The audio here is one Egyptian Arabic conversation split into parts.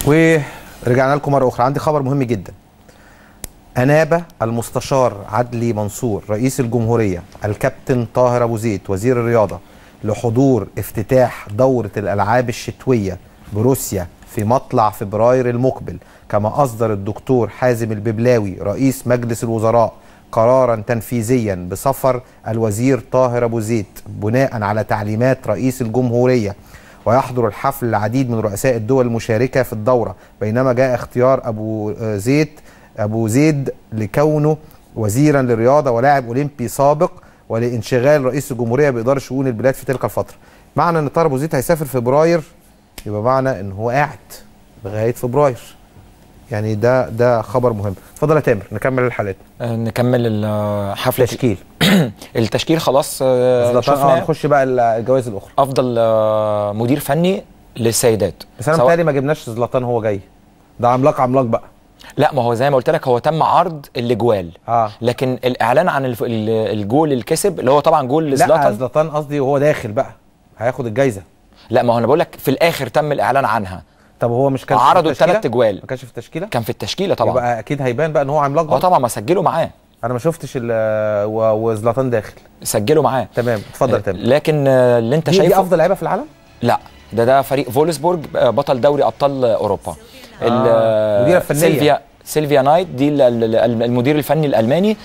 ورجعنا لكم مره اخرى عندي خبر مهم جدا أناب المستشار عدلي منصور رئيس الجمهورية الكابتن طاهر أبو زيد وزير الرياضة لحضور افتتاح دورة الألعاب الشتوية بروسيا في مطلع فبراير المقبل كما أصدر الدكتور حازم الببلاوي رئيس مجلس الوزراء قرارا تنفيذيا بسفر الوزير طاهر أبو زيد بناء على تعليمات رئيس الجمهورية ويحضر الحفل العديد من رؤساء الدول المشاركة في الدورة بينما جاء اختيار أبو زيد ابو زيد لكونه وزيرا للرياضه ولاعب اولمبي سابق ولانشغال رئيس الجمهوريه باداره شؤون البلاد في تلك الفتره. معنى ان طاهر ابو زيد هيسافر فبراير يبقى معنى ان هو قاعد لغايه فبراير. يعني ده ده خبر مهم. اتفضل يا تامر نكمل الحلقه. آه، نكمل الحفله تشكيل التشكيل خلاص آه، اه شفنا نخش بقى الجوائز الاخرى. افضل آه، مدير فني للسيدات بس انا سواء- متهيألي ما جبناش زلطان هو جاي. ده عملاق عملاق بقى. لا ما هو زي ما قلت لك هو تم عرض الاجوال اه لكن الاعلان عن الف- ال- الجول اللي كسب اللي هو طبعا جول لا لزلاتان زلطان قصدي وهو داخل بقى هياخد الجايزه. لا ما هو انا بقول لك في الاخر تم الاعلان عنها طب هو مش كان في عرضوا التشكيلة؟ الثلاث اجوال ما كانش في التشكيله؟ كان في التشكيله طبعا يبقى اكيد هيبان بقى ان هو عملاق اه بقى. طبعا ما سجلوا معاه انا ما شفتش ال- و- وزلاتان داخل سجلوا معاه تمام اتفضل تامر لكن آه، اللي انت دي, دي شايفه افضل لعيبه في العالم لا ده ده فريق فولسبورج آه، بطل دوري ابطال اوروبا ال- آه، مديرة فنية. سيلفيا سيلفيا نايت دي ال- ال- المدير الفني الالماني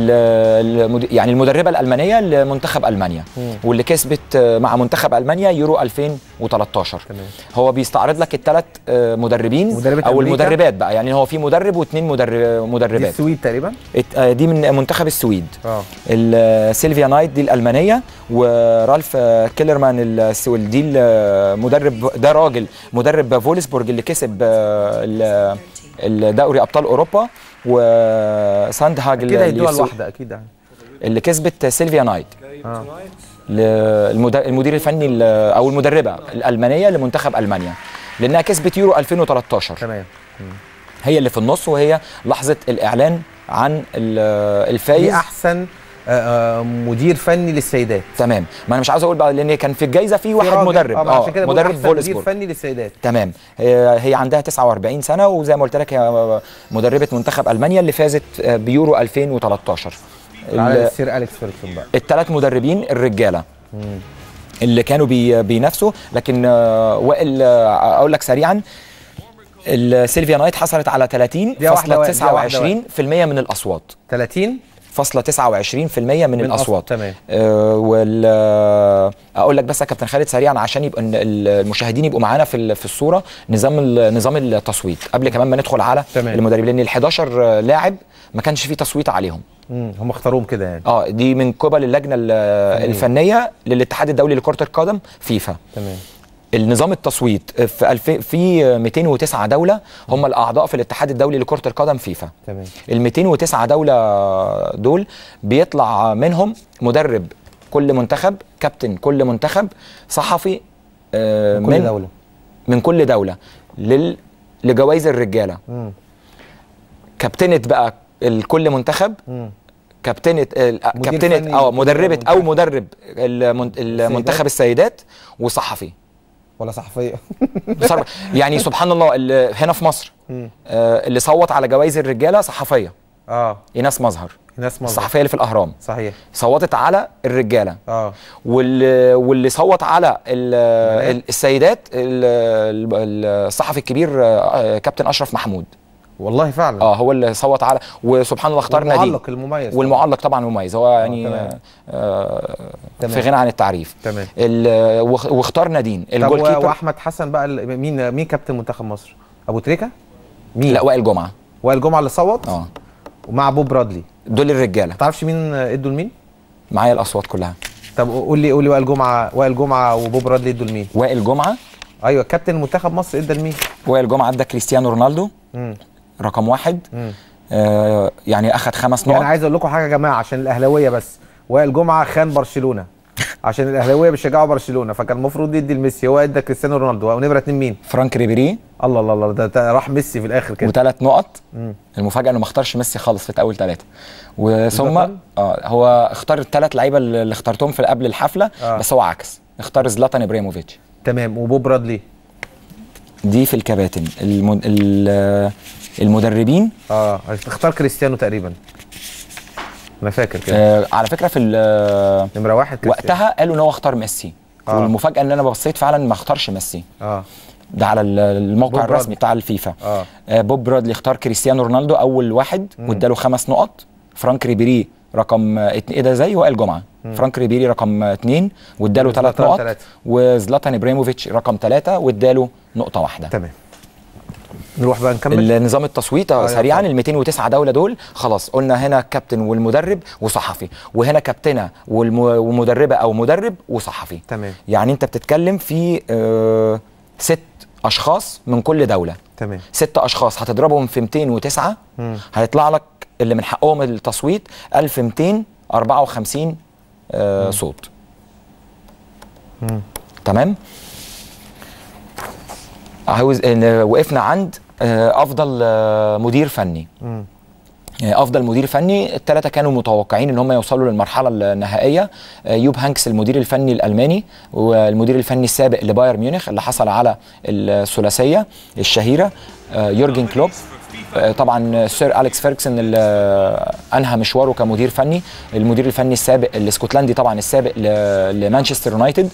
ال- المد- يعني المدربه الالمانيه لمنتخب المانيا مم. واللي كسبت آه، مع منتخب المانيا يورو 2013 تمام هو بيستعرض لك الثلاث مدربين مدربة او أمريكا؟ المدربات بقى يعني هو في مدرب واثنين مدرب دي مدربات السويد تقريبا ات- آه، دي من منتخب السويد اه ال- سيلفيا نايت دي الالمانيه ورالف آه، كيلرمان السويد دي المدرب ده راجل مدرب فولسبورج اللي كسب آه، ال- الدوري ابطال اوروبا وساندهاج اكيد هيدوها اللي, لوحده اكيد يعني اللي كسبت سيلفيا نايت اه ل- المد- المدير الفني ال- او المدربه الالمانيه لمنتخب المانيا لانها كسبت يورو 2013 تمام هي اللي في النص وهي لحظه الاعلان عن ال- دي الفايز احسن آه، آه، مدير فني للسيدات تمام ما انا مش عاوز اقول بقى لان كان في الجائزه في واحد راجل. مدرب اه ما عشان كده بقول مدرب أحسن مدير فولسبورج فني للسيدات تمام هي هي عندها 49 سنه وزي ما قلت لك هي مدربه منتخب المانيا اللي فازت بيورو 2013 على السير اليكس فيركسون بقى الثلاث مدربين الرجاله اللي كانوا بي بينافسوا لكن آه، وائل آه، اقول لك سريعا ال- سيلفيا نايت حصلت على 30 دي واحدة واحدة، دي فاصلة واحدة 29% من الاصوات 30 فاصلة 29% من, من الاصوات أص- تمام. آه وال آه، اقول لك بس يا كابتن خالد سريعا عشان يبقى إن ال- المشاهدين يبقوا معانا في ال- في الصوره نظام ال- نظام التصويت قبل كمان ما ندخل على تمام. المدربين لان ال 11 لاعب ما كانش فيه تصويت عليهم مم. هم اختاروهم كده يعني اه دي من قبل اللجنه ال- الفنيه للاتحاد الدولي لكره القدم فيفا تمام النظام التصويت في الف... في 209 دوله هم الاعضاء في الاتحاد الدولي لكره القدم فيفا تمام ال 209 دوله دول بيطلع منهم مدرب كل منتخب كابتن كل منتخب صحفي آه، من كل دوله من كل دوله لل... لجوائز الرجاله مم. كابتنه بقى كل منتخب مم. كابتنه ال- مدير كابتنه فني اه لكل مدربه او منتخب. مدرب المن- المنتخب السيدات وصحفي ولا صحفيه بصراحة يعني سبحان الله اللي هنا في مصر مم. آه، اللي صوت على جوائز الرجاله صحفيه اه ايناس مظهر ناس مصر الصحفيه اللي في الاهرام صحيح صوتت على الرجاله اه واللي واللي صوت على ال- البنات؟ ال- السيدات ال- ال- الصحفي الكبير آه، كابتن اشرف محمود والله فعلا اه هو اللي صوت على وسبحان الله اختار نادي المعلق المميز والمعلق طبعا مميز هو يعني تمام. آه تمام. في غنى عن التعريف تمام ال- واخ- واختار نادين طب الجول و- كيبر واحمد حسن بقى ال- مين مين كابتن منتخب مصر ابو تريكه مين لا وائل جمعه وائل جمعه اللي صوت اه ومع بوب برادلي دول الرجاله ما تعرفش مين ادوا لمين معايا الاصوات كلها طب قول لي قول لي وائل جمعه وائل جمعه وبوب برادلي ادوا لمين وائل جمعه ايوه كابتن منتخب مصر ادى لمين وائل جمعه ادى كريستيانو رونالدو مم. رقم واحد مم. آه يعني اخذ خمس يعني نقط عايز اقول لكم حاجه يا جماعه عشان الاهلاويه بس وائل جمعه خان برشلونه عشان الاهلاويه بيشجعوا برشلونه فكان المفروض يدي لميسي هو ادى كريستيانو رونالدو ونمره اتنين مين فرانك ريبيري الله الله الله ده, ده راح ميسي في الاخر كده وثلاث نقط مم. المفاجاه انه ما اختارش ميسي خالص في اول ثلاثه وثم زلاتان؟ اه هو اختار الثلاث لعيبه اللي اخترتهم في قبل الحفله آه. بس هو عكس اختار زلاتان ابراهيموفيتش تمام وبوب برادلي دي في الكباتن الم... ال- المدربين اه اختار كريستيانو تقريبا انا فاكر كده آه على فكره في ال- نمره واحد كريستيانو. وقتها قالوا ان هو اختار ميسي آه. والمفاجاه ان انا بصيت فعلا ما اختارش ميسي اه ده على ال- الموقع بوب الرسمي برادلي. بتاع الفيفا اه آه، بوب برادلي اختار كريستيانو رونالدو اول واحد واداله خمس نقط فرانك ريبيري رقم آه، اتنين- ايه ده زي وائل جمعه فرانك ريبيري رقم آه، اتنين واداله ثلاث وزلاتان نقط تلاتة. وزلاتان ابراهيموفيتش رقم ثلاثه واداله نقطه واحده تمام نروح بقى نكمل النظام التصويت آه، آه، سريعا يلا. ال 209 دوله دول خلاص قلنا هنا كابتن والمدرب وصحفي وهنا كابتنه والم- ومدربه او مدرب وصحفي تمام يعني انت بتتكلم في آه، ست اشخاص من كل دوله تمام ست اشخاص هتضربهم في 209 مم. هيطلع لك اللي من حقهم التصويت 1254 آه صوت مم. تمام عاوز إن وقفنا عند آه افضل آه مدير فني مم. آه، افضل مدير فني الثلاثه كانوا متوقعين ان هم يوصلوا للمرحله النهائيه آه، يوب هانكس المدير الفني الالماني والمدير الفني السابق لبايرن ميونخ اللي حصل على الثلاثيه الشهيره آه، يورجن كلوب آه، طبعا سير اليكس فيركسون اللي آه، انهى مشواره كمدير فني المدير الفني السابق الاسكتلندي طبعا السابق ل- لمانشستر يونايتد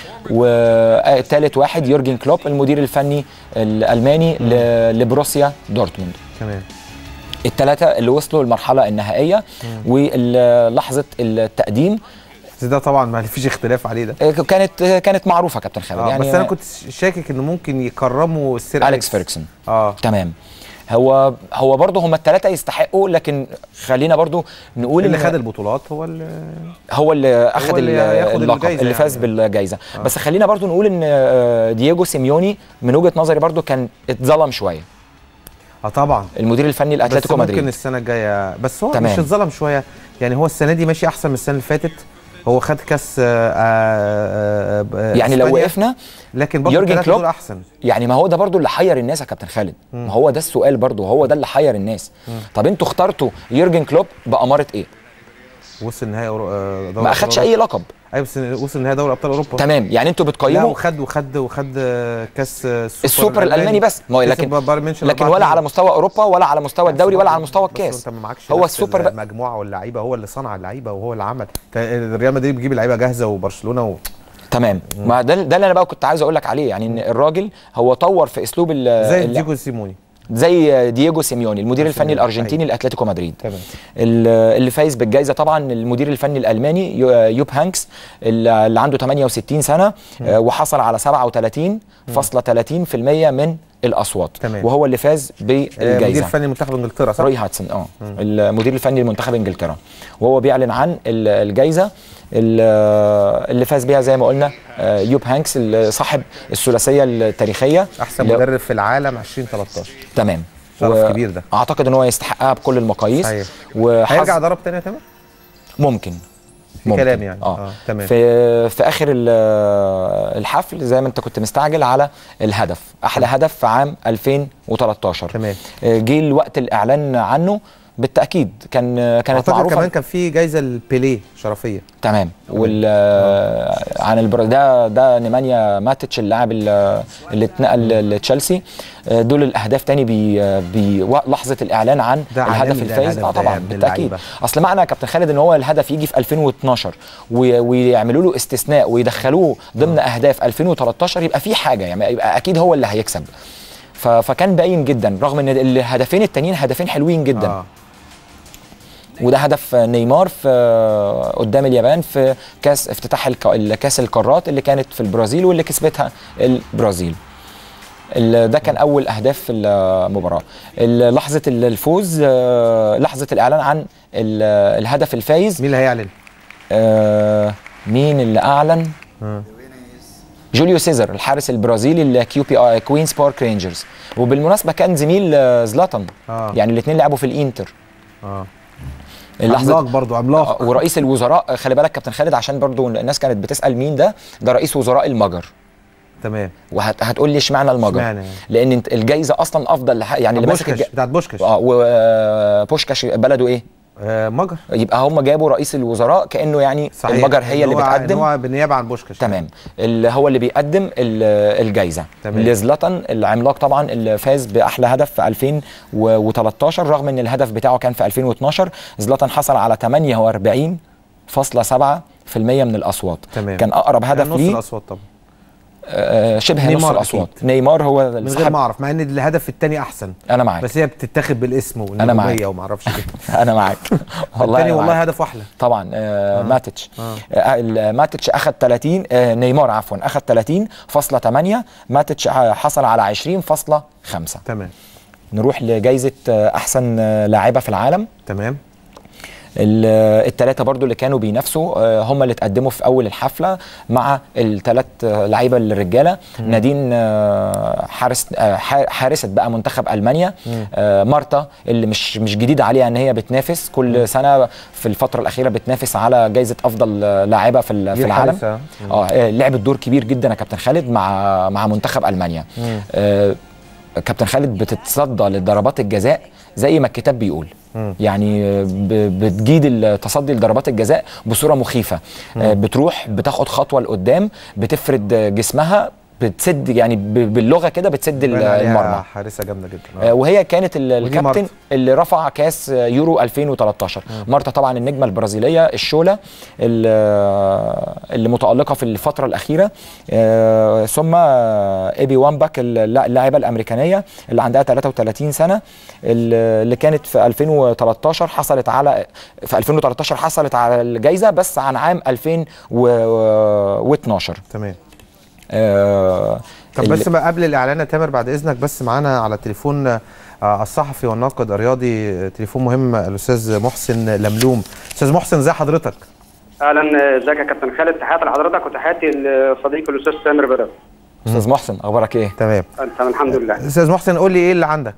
وثالث واحد يورجن كلوب المدير الفني الالماني ل- لبروسيا دورتموند تمام الثلاثه اللي وصلوا للمرحله النهائيه ولحظه التقديم بس ده طبعا ما فيش اختلاف عليه ده آه، كانت آه، كانت معروفه كابتن خالد آه يعني بس انا كنت شاكك انه ممكن يكرموا السير اليكس فيركسون اه تمام هو هو برضه هم الثلاثه يستحقوا لكن خلينا برضه نقول اللي إن خد البطولات هو اللي هو اللي اخذ اللي ال- ياخد اللقب الجايزة اللي فاز يعني. بالجائزه آه. بس خلينا برضه نقول ان آه، دييجو سيميوني من وجهه نظري برضه كان اتظلم شويه اه طبعا المدير الفني بس لاتلتيكو ممكن مدريد السنه الجايه بس هو تمام. مش اتظلم شويه يعني هو السنه دي ماشي احسن من السنه اللي فاتت هو خد كاس آه آه آه يعني لو إسبانيا، وقفنا لكن برضه يورجن الثلاثة كلوب دول احسن يعني ما هو ده برضو اللي حير الناس يا كابتن خالد ما هو ده السؤال برضو هو ده اللي حير الناس طب انتوا اخترتوا يورجن كلوب بأمارة ايه وصل نهائي أورو... آه، دوري ما اخدش أبطال اي لقب أوروبا. ايوه بس وصل نهائي دوري ابطال اوروبا تمام يعني انتوا لا بتقيموا وخد وخد وخد آه، كاس آه، السوبر, السوبر الالماني بس ما هو كسب لكن بايرن ميونخ لكن 4-2. ولا على مستوى اوروبا ولا على مستوى الدوري ولا على مستوى بس الكاس انت ما معكش هو نفس السوبر بقى المجموعه واللعيبه هو اللي صنع اللعيبه وهو اللي عمل كان ريال مدريد بيجيب اللعيبه جاهزه وبرشلونه و... تمام ما ده ده اللي انا بقى كنت عايز اقول لك عليه يعني ان الراجل هو طور في اسلوب ال- زي ال- ديجو سيموني زي دييجو سيميوني المدير الفني سيميوني، الارجنتيني لاتلتيكو مدريد تمام ال- اللي فايز بالجائزه طبعا المدير الفني الالماني يو- يوب هانكس اللي اللي عنده 68 سنه آه، وحصل على 37.30% من الاصوات تمام. وهو اللي فاز آه، مدير بالجائزه فني منتخب انجلترا صح؟ روي هاتسون اه المدير الفني لمنتخب انجلترا وهو بيعلن عن ال- الجائزه ال- اللي فاز بيها زي ما قلنا آه، يوب هانكس اللي صاحب الثلاثيه التاريخيه احسن ل- مدرب في العالم 2013 تمام شرف كبير ده. اعتقد ان هو يستحقها بكل المقاييس صحيح. وحظ هيرجع ضرب تاني يا تامر؟ ممكن في كلام يعني. اه, آه، تمام. في في اخر ال- الحفل زي ما انت كنت مستعجل على الهدف احلى هدف في عام 2013 تمام. آه، جه الوقت الاعلان عنه بالتاكيد كان كانت اعتقد معروفه كمان كان في جايزه البيليه شرفيه تمام وال آه، عن البر... ده ده نيمانيا ماتيتش اللاعب ال- اللي اتنقل لتشيلسي آه، دول الاهداف تاني بي... بي... و- لحظه الاعلان عن ده الهدف عالمي ده الفايز الهدف اه ده طبعا يا ابن بالتاكيد اللعيبة. اصل معنى يا كابتن خالد ان هو الهدف يجي في 2012 و... ويعملوا له استثناء ويدخلوه ضمن اهداف 2013 يبقى في حاجه يعني يبقى اكيد هو اللي هيكسب ف... فكان باين جدا رغم ان الهدفين التانيين هدفين حلوين جدا اه وده هدف نيمار في قدام اليابان في كاس افتتاح الك- كاس القارات اللي كانت في البرازيل واللي كسبتها البرازيل ال- ده كان اول اهداف في المباراه ال- لحظه الفوز آه، لحظه الاعلان عن ال- الهدف الفايز مين اللي هيعلن؟ آه، مين اللي اعلن آه. جوليو سيزر الحارس البرازيلي الكيو بي اي كوينز بارك رينجرز وبالمناسبه كان زميل آه، زلاتان آه. يعني الاثنين لعبوا في الانتر اه اللحظه عملاق برضه عملاق آه، ورئيس الوزراء خلي بالك كابتن خالد عشان برضو الناس كانت بتسال مين ده ده رئيس وزراء المجر تمام وهتقول لي اشمعنى المجر اشمعنى يعني؟ لان انت الجايزه اصلا افضل لح- يعني اللي ماسك بوشكاش الج... بتاعت بوشكاش اه وبوشكاش بلده ايه آه مجر يبقى هم جابوا رئيس الوزراء كانه يعني صحيح المجر هي اللي إن هو- إن بتقدم هو بالنيابه عن بوشكاش تمام اللي هو اللي بيقدم ال- الجايزه تمام. لزلاتان العملاق طبعا اللي فاز باحلى هدف في 2013 رغم ان الهدف بتاعه كان في 2012 زلاتان حصل على 48.7% من الاصوات تمام. كان اقرب يعني هدف نص ليه الاصوات طبعا آه، شبه نص نيمار الاصوات أكيد. نيمار هو اللي من غير سحب- ما اعرف مع ان الهدف الثاني احسن انا معاك بس هي بتتاخد بالاسم معاك. والنجوميه وما اعرفش ايه انا معاك والله الثاني أنا والله معاك. هدف احلى طبعا آه ماتيتش آه. آه ال- ماتيتش اخذ 30 آه نيمار عفوا اخذ 30.8 ماتيتش ح- حصل على 20.5 تمام نروح لجائزه آه احسن آه لاعبه في العالم تمام الثلاثه برضو اللي كانوا بينافسوا آه، هم اللي اتقدموا في اول الحفله مع الثلاث لعيبه الرجاله نادين آه، حارس آه، ح- حارسه بقى منتخب المانيا آه، مارتا اللي مش مش جديد عليها ان هي بتنافس كل سنه في الفتره الاخيره بتنافس على جائزه افضل آه، لاعبه في ال- دي في العالم الحارسة. مم. اه آه، لعبت دور كبير جدا يا كابتن خالد مع مع منتخب المانيا آه، كابتن خالد بتتصدى لضربات الجزاء زي ما الكتاب بيقول يعني ب- بتجيد التصدي لضربات الجزاء بصوره مخيفه آه، بتروح بتاخد خطوه لقدام بتفرد جسمها بتسد يعني ب- باللغه كده بتسد ال- باين عليها المرمى حارسه جامده جدا آه، آه. وهي كانت ال- ودي الكابتن مارتا. اللي رفع كاس يورو 2013 مارتا طبعا النجمه البرازيليه الشوله اللي اللي متالقه في الفتره الاخيره آه، ثم آه، ايبي وامباك الل- اللاعبه الامريكانيه اللي عندها 33 سنه اللي اللي كانت في 2013 حصلت على في 2013 حصلت على الجائزه بس عن عام 2012 تمام آه، طب اللي- بس بقى قبل الاعلان يا تامر بعد اذنك بس معانا على التليفون آه، الصحفي والناقد الرياضي آه، تليفون مهم الاستاذ محسن لملوم استاذ محسن ازي حضرتك اهلا ازيك يا كابتن خالد تحياتي لحضرتك وتحياتي لصديقي الاستاذ سامر بدر استاذ محسن اخبارك ايه تمام انت الحمد لله استاذ محسن قول لي ايه اللي عندك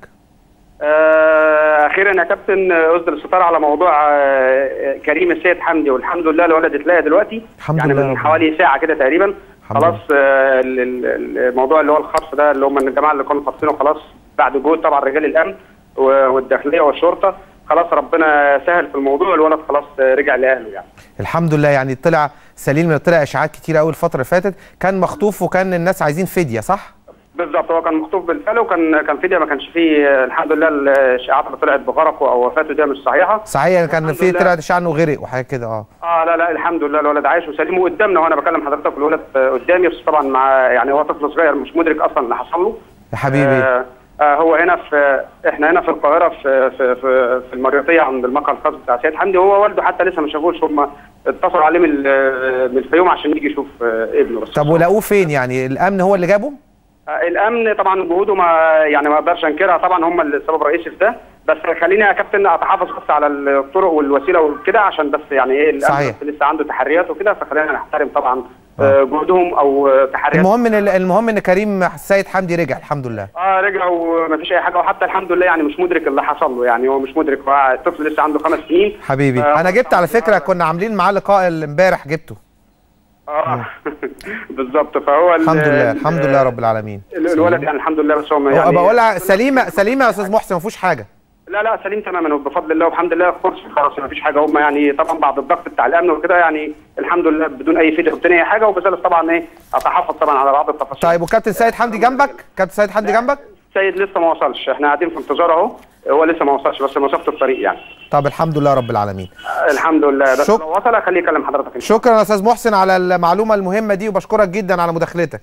آه، اخيرا يا كابتن اصدر الستار على موضوع آه، كريم السيد حمدي والحمد لله الولد اتلاقى دلوقتي الحمد يعني لله من رب حوالي ساعه كده تقريبا الحمد خلاص آه، ال- ال- الموضوع اللي هو الخطف ده اللي هم الجماعه اللي كانوا خاطفينه خلاص بعد جهود طبعا رجال الامن و- والداخليه والشرطه خلاص ربنا سهل في الموضوع والولد خلاص آه، رجع لاهله يعني الحمد لله يعني طلع سليم طلع اشاعات كتير قوي الفتره اللي فاتت كان مخطوف وكان الناس عايزين فديه صح بالظبط هو كان مخطوف بالفعل وكان كان فيديو ما كانش فيه آه، الحمد لله الاشاعات اللي طلعت بغرقه او وفاته دي مش صحيحه صحيح كان الحمد في لله. طلعت اشاعه انه غرق وحاجه كده اه اه لا لا الحمد لله الولد عايش وسليم وقدامنا وانا بكلم حضرتك الولد آه، قدامي بس طبعا مع يعني هو طفل صغير مش مدرك اصلا اللي حصل له يا حبيبي آه آه هو هنا في احنا هنا في القاهره في في في, في المريوطيه عند المقهى الخاص بتاع سيد حمدي هو والده حتى لسه ما شافوش هم اتصلوا عليه من ال- من الفيوم عشان يجي يشوف آه ابنه بس طب ولقوه فين يعني الامن هو اللي جابه آه، الامن طبعا جهوده ما يعني ما اقدرش انكرها طبعا هم السبب الرئيسي في ده بس خليني يا كابتن اتحافظ بس على الطرق والوسيله وكده عشان بس يعني ايه الامن صحيح. بس لسه عنده تحريات وكده فخلينا نحترم طبعا آه، جهودهم او آه، تحريات المهم ان المهم ان كريم السيد حمدي رجع الحمد لله اه رجع ومفيش اي حاجه وحتى الحمد لله يعني مش مدرك اللي حصل له يعني هو مش مدرك هو الطفل لسه عنده خمس سنين حبيبي آه، انا جبت على فكره آه. كنا عاملين معاه لقاء امبارح جبته اه بالظبط فهو ال- الحمد لله ال- الحمد لله رب العالمين ال- الولد يعني الحمد لله بس هو هو يعني بقولها سليمه سليمه يا استاذ محسن ما فيهوش حاجه لا لا سليم تماما وبفضل الله والحمد لله خلص خلاص ما فيش حاجه هم يعني طبعا بعد الضغط بتاع الامن وكده يعني الحمد لله بدون اي فيديو بدون اي حاجه وبذلك طبعا ايه اتحفظ طبعا على بعض التفاصيل طيب وكابتن سيد حمدي جنبك كابتن سيد حمدي جنبك سيد لسه ما وصلش احنا قاعدين في انتظار اهو هو لسه ما وصلش بس مسافه الطريق يعني طب الحمد لله رب العالمين الحمد لله بس شك- لو وصل اخليه يكلم حضرتك إن شاء شكرا يا استاذ محسن على المعلومه المهمه دي وبشكرك جدا على مداخلتك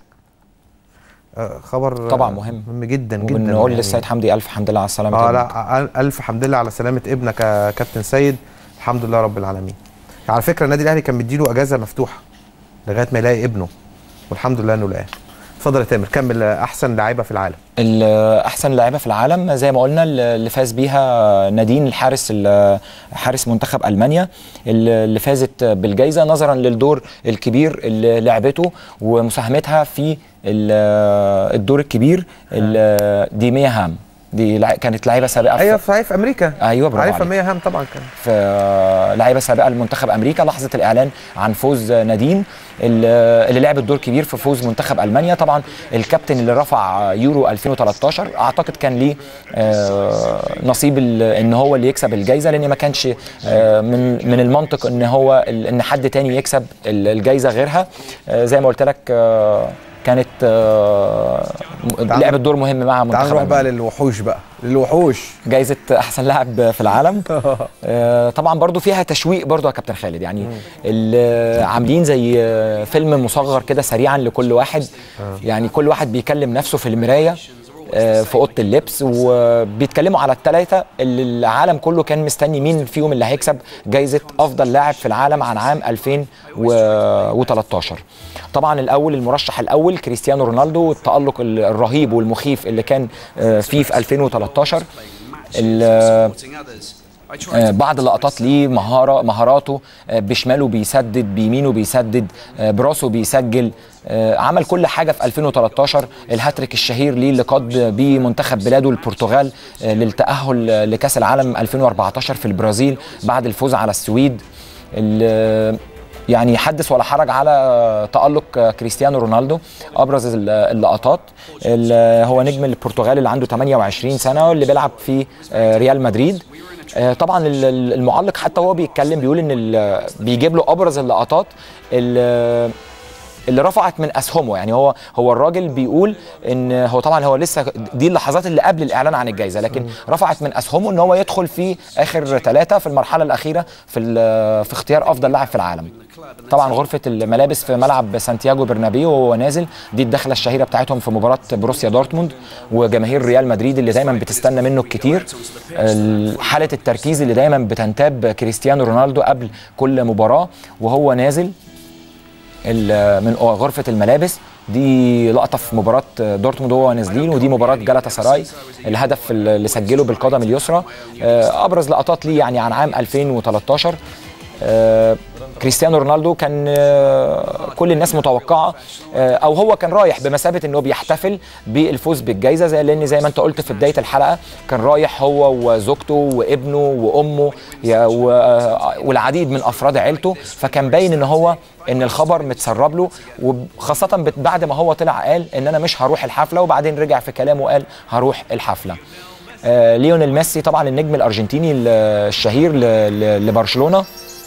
آه، خبر آه، طبعا مهم. مهم جدا جدا وبنقول يعني. للسيد حمدي الف حمد لله على السلامه اه ابنك. لا أ- الف حمد لله على سلامه ابنك يا كابتن سيد الحمد لله رب العالمين على فكره النادي الاهلي كان مديله اجازه مفتوحه لغايه ما يلاقي ابنه والحمد لله انه لقاه اتفضل يا تامر كمل آه، احسن لعيبه في العالم ال- احسن لاعيبه في العالم زي ما قلنا اللي فاز بيها نادين الحارس ال- حارس منتخب المانيا اللي فازت بالجائزه نظرا للدور الكبير اللي لعبته ومساهمتها في ال- الدور الكبير ال- دي ميا هام دي لع- كانت لعيبه سابقه في- ايوه في في امريكا ايوه برافو عارفها عليك. مية هام طبعا كان في لعيبه سابقه لمنتخب امريكا لحظه الاعلان عن فوز نادين اللي اللي لعبت دور كبير في فوز منتخب المانيا طبعا الكابتن اللي رفع يورو 2013 اعتقد كان ليه آه، نصيب ال- ان هو اللي يكسب الجائزه لان ما كانش آه، من من المنطق ان هو ال- ان حد تاني يكسب ال- الجائزه غيرها آه، زي ما قلت لك آه، كانت آه، تعال- لعبت دور مهم مع تعال منتخب نروح بقى ألمانيا. للوحوش بقى للوحوش جايزه احسن لاعب في العالم آه، طبعا برضو فيها تشويق برضو يا كابتن خالد يعني ال- عاملين زي آه، فيلم مصغر كده سريعا لكل واحد يعني كل واحد بيكلم نفسه في المرايه آه، في اوضه اللبس وبيتكلموا على الثلاثه اللي العالم كله كان مستني مين فيهم اللي هيكسب جايزه افضل لاعب في العالم عن عام 2013 طبعا الاول المرشح الاول كريستيانو رونالدو والتالق ال- الرهيب والمخيف اللي كان آه، فيه في 2013 ال- آه، بعض اللقطات ليه مهاره مهاراته آه، بشماله بيسدد بيمينه بيسدد آه، براسه بيسجل آه، عمل كل حاجه في 2013 الهاتريك الشهير ليه اللي قاد بيه منتخب بلاده البرتغال آه، للتاهل لكاس العالم 2014 في البرازيل بعد الفوز على السويد ال- يعني حدث ولا حرج على تألق كريستيانو رونالدو أبرز ال- اللقطات ال- هو نجم البرتغال اللي عنده 28 سنة واللي بيلعب في آه، ريال مدريد آه، طبعا ال- ال- المعلق حتى وهو بيتكلم بيقول ان ال- بيجيب له ابرز اللقطات ال- اللي رفعت من اسهمه يعني هو هو الراجل بيقول ان هو طبعا هو لسه دي اللحظات اللي قبل الاعلان عن الجائزه لكن رفعت من اسهمه ان هو يدخل في اخر ثلاثه في المرحله الاخيره في ال- في اختيار افضل لاعب في العالم طبعا غرفه الملابس في ملعب سانتياغو برنابيو وهو نازل دي الدخله الشهيره بتاعتهم في مباراه بروسيا دورتموند وجماهير ريال مدريد اللي دايما بتستنى منه الكتير ال- حاله التركيز اللي دايما بتنتاب كريستيانو رونالدو قبل كل مباراه وهو نازل ال- من غرفه الملابس دي لقطه في مباراه دورتموند وهو نازلين ودي مباراه جالاتا سراي الهدف اللي سجله بالقدم اليسرى آه، ابرز لقطات ليه يعني عن عام 2013 آه، كريستيانو رونالدو كان آه، كل الناس متوقعه آه، او هو كان رايح بمثابه انه بيحتفل بالفوز بالجائزه زي لان زي ما انت قلت في بدايه الحلقه كان رايح هو وزوجته وابنه وامه يا- و- آه، والعديد من افراد عيلته فكان باين ان هو ان الخبر متسرب له وخاصه بت- بعد ما هو طلع قال ان انا مش هروح الحفله وبعدين رجع في كلامه وقال هروح الحفله آه، ليونيل ميسي طبعا النجم الارجنتيني ال- الشهير ل- ل- لبرشلونه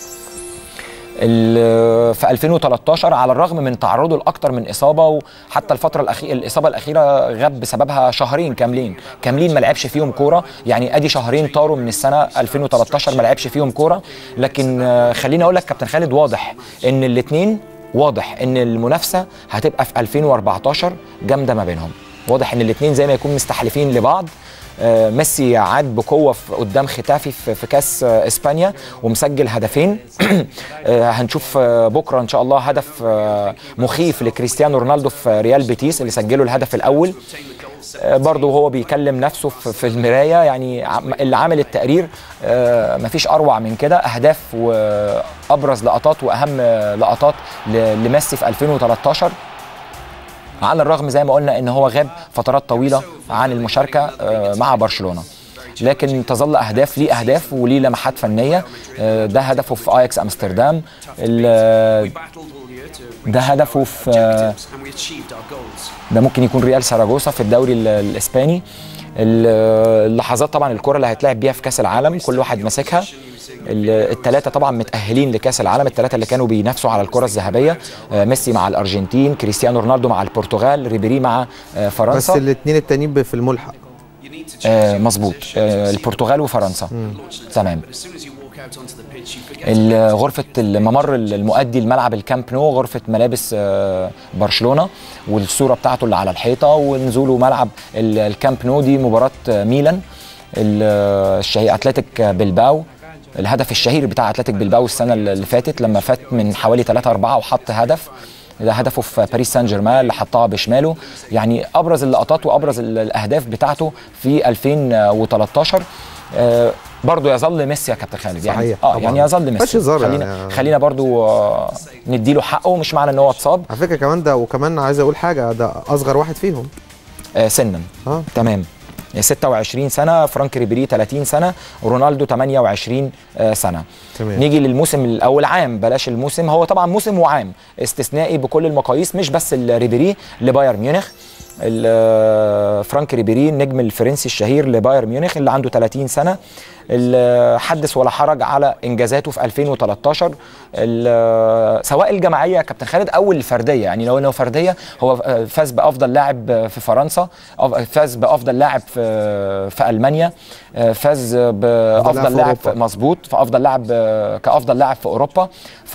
ال- في 2013 على الرغم من تعرضه لاكثر من اصابه وحتى الفتره الاخيره الاصابه الاخيره غاب بسببها شهرين كاملين كاملين ما لعبش فيهم كوره يعني ادي شهرين طاروا من السنه 2013 ما لعبش فيهم كوره لكن آه، خليني اقول لك كابتن خالد واضح ان الاثنين واضح ان المنافسه هتبقى في 2014 جامده ما بينهم واضح ان الاثنين زي ما يكون مستحلفين لبعض آه، ميسي عاد بقوه في قدام ختافي في في كاس آه، اسبانيا ومسجل هدفين آه، هنشوف آه، بكره ان شاء الله هدف آه، مخيف لكريستيانو رونالدو في ريال بيتيس اللي سجله الهدف الاول آه، برضه وهو بيكلم نفسه في في المرايه يعني عم- اللي عامل التقرير آه، مفيش اروع من كده اهداف وابرز لقطات واهم لقطات ل- لميسي في 2013 على الرغم زي ما قلنا ان هو غاب فترات طويله عن المشاركه آه، مع برشلونه لكن تظل اهداف ليه اهداف وليه لمحات فنيه آه، ده هدفه في اياكس امستردام ال- ده هدفه في آه، ده ممكن يكون ريال ساراجوسا في الدوري ال- الاسباني ال- اللحظات طبعا الكره اللي هيتلعب بيها في كاس العالم كل واحد ماسكها الثلاثه طبعا متاهلين لكاس العالم الثلاثه اللي كانوا بينافسوا على الكره الذهبيه آه، ميسي مع الارجنتين كريستيانو رونالدو مع البرتغال ريبيري مع آه، بس فرنسا الاثنين التانيين في الملحق آه، مظبوط آه، البرتغال وفرنسا تمام ال- غرفة الممر المؤدي لملعب الكامب نو غرفة ملابس آه، برشلونة والصورة بتاعته اللي على الحيطة ونزوله ملعب ال- الكامب نو دي مباراة آه، ميلان ال- الشهير اتلتيك بلباو الهدف الشهير بتاع اتلتيك بلباو السنة اللي فاتت لما فات من حوالي 3 4 وحط هدف ده هدفه في باريس سان جيرمان اللي حطها بشماله يعني ابرز اللقطات وابرز ال- الاهداف بتاعته في 2013 آه، برضه يظل ميسي يا كابتن خالد يعني صحيح، اه طبعاً. يعني يظل مفيش ميسي هزار خلينا يعني. خلينا برضه آه، نديله حقه مش معنى ان هو اتصاب على فكره كمان ده وكمان عايز اقول حاجه ده اصغر واحد فيهم آه، سنا اه تمام 26 سنه فرانك ريبيري 30 سنه رونالدو 28 آه، سنه تمام. نيجي للموسم ال- او العام بلاش الموسم هو طبعا موسم وعام استثنائي بكل المقاييس مش بس الريبيري لبايرن ميونخ ال- فرانك ريبيري النجم الفرنسي الشهير لبايرن ميونخ اللي عنده 30 سنه ال- حدث ولا حرج على انجازاته في 2013 ال- سواء الجماعيه يا كابتن خالد او الفرديه يعني لو لو فرديه هو فاز بافضل لاعب في فرنسا أف- فاز بافضل لاعب في في المانيا فاز لاعب بافضل في لاعب أوروبا. مظبوط فافضل لاعب كافضل لاعب في اوروبا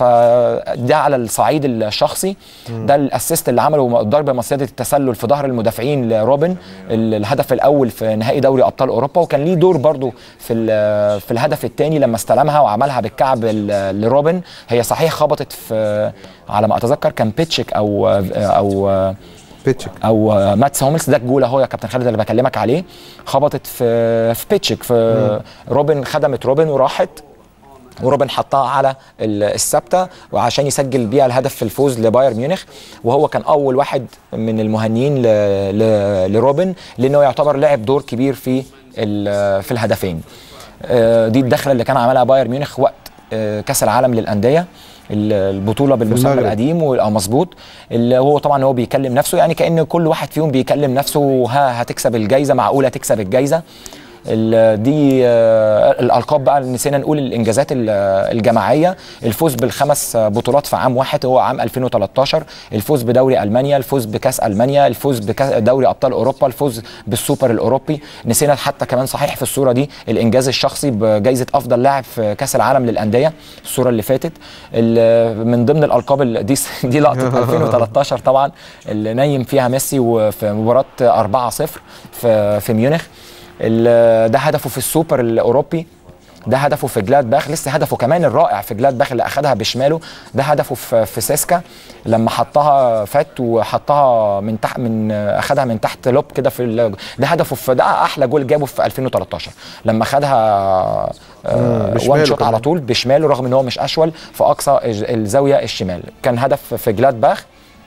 فده على الصعيد الشخصي ده الاسيست اللي عمله ضربه مصيده التسلل في ظهر المدافعين لروبن ال- الهدف الاول في نهائي دوري ابطال اوروبا وكان ليه دور برضو في ال- في الهدف الثاني لما استلمها وعملها بالكعب ال- لروبن هي صحيح خبطت في على ما اتذكر كان بيتشيك او او بيتشك او ماتس هوملز ده الجول اهو يا كابتن خالد اللي بكلمك عليه خبطت في في بيتشيك في روبن خدمت روبن وراحت وروبن حطها على ال- الثابته وعشان يسجل بيها الهدف في الفوز لبايرن ميونخ وهو كان اول واحد من المهنيين ل- ل- لروبن لانه يعتبر لعب دور كبير في ال- في الهدفين آه، دي الدخله اللي كان عملها بايرن ميونخ وقت آه، كاس العالم للانديه ال- البطوله بالمسمى المغرب. القديم و- اه مظبوط اللي هو طبعا هو بيكلم نفسه يعني كان كل واحد فيهم بيكلم نفسه ها هتكسب الجايزه معقوله تكسب الجايزه ال- دي آه، الالقاب بقى نسينا نقول الانجازات ال- الجماعيه الفوز بالخمس بطولات في عام واحد هو عام 2013 الفوز بدوري المانيا الفوز بكاس المانيا الفوز بدوري ابطال اوروبا الفوز بالسوبر الاوروبي نسينا حتى كمان صحيح في الصوره دي الانجاز الشخصي بجائزه افضل لاعب في كاس العالم للانديه الصوره اللي فاتت ال- من ضمن الالقاب ال- دي دي لقطه 2013 طبعا اللي نايم فيها ميسي وفي مباراه 4-0 في في ميونخ ال- ده هدفه في السوبر الاوروبي ده هدفه في جلادباخ لسه هدفه كمان الرائع في جلادباخ اللي اخدها بشماله ده هدفه في في سيسكا لما حطها فات وحطها من تحت من اخدها من تحت لوب كده في ال- ده هدفه في ده احلى جول جابه في 2013 لما خدها وان بشماله شوت كمان. على طول بشماله رغم ان هو مش اشول في اقصى الج- الزاويه الشمال كان هدف في جلادباخ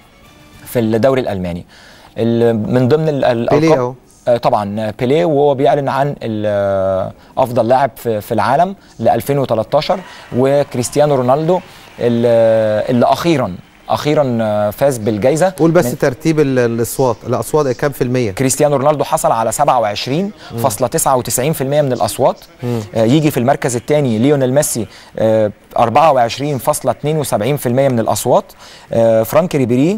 في الدوري الالماني ال- من ضمن ال- الالقاب بيليه أهو. آه، طبعا بيليه وهو بيعلن عن ال- آه، افضل لاعب في في العالم ل 2013 وكريستيانو رونالدو اللي اللي اخيرا اخيرا آه، فاز بالجائزه قول بس من- ترتيب ال- الاصوات الاصوات كام في المية كريستيانو رونالدو حصل على 27.99% من الاصوات آه، يجي في المركز الثاني ليونيل ميسي آه، 24.72% من الاصوات آه، فرانك ريبيري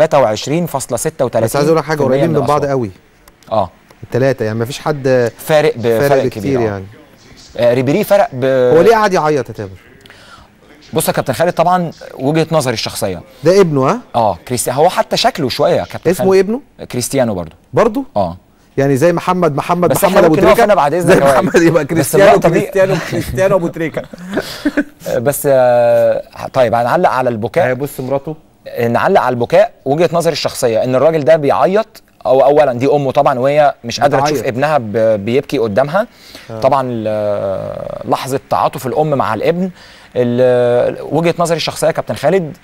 23.36% بس عايز اقول لك حاجه قريبين من بعض قوي اه الثلاثه يعني مفيش حد فارق بفرق فارق كبير كتير آه. يعني آه، ريبيري فرق ب... هو ليه قاعد يعيط يا تامر بص يا كابتن خالد طبعا وجهه نظري الشخصيه ده ابنه ها اه كريستيانو هو حتى شكله شويه يا كابتن اسمه خالد. ايه ابنه كريستيانو برضو برضه اه يعني زي محمد محمد بس محمد احنا ابو ممكن نقف تريكه هنا بعد إذنك زي يا وائل. محمد يبقى بس كريستيانو اللقطة دي- كريستيانو كريستيانو ابو تريكه آه، بس آه، طيب هنعلق على البكاء بص مراته نعلق على البكاء وجهه نظري الشخصيه ان الراجل ده بيعيط او اولا دي امه طبعا وهي مش قادره بتعيط. تشوف ابنها ب- بيبكي قدامها طبعا ال- لحظه تعاطف الام مع الابن ال- وجهه نظري الشخصيه يا كابتن خالد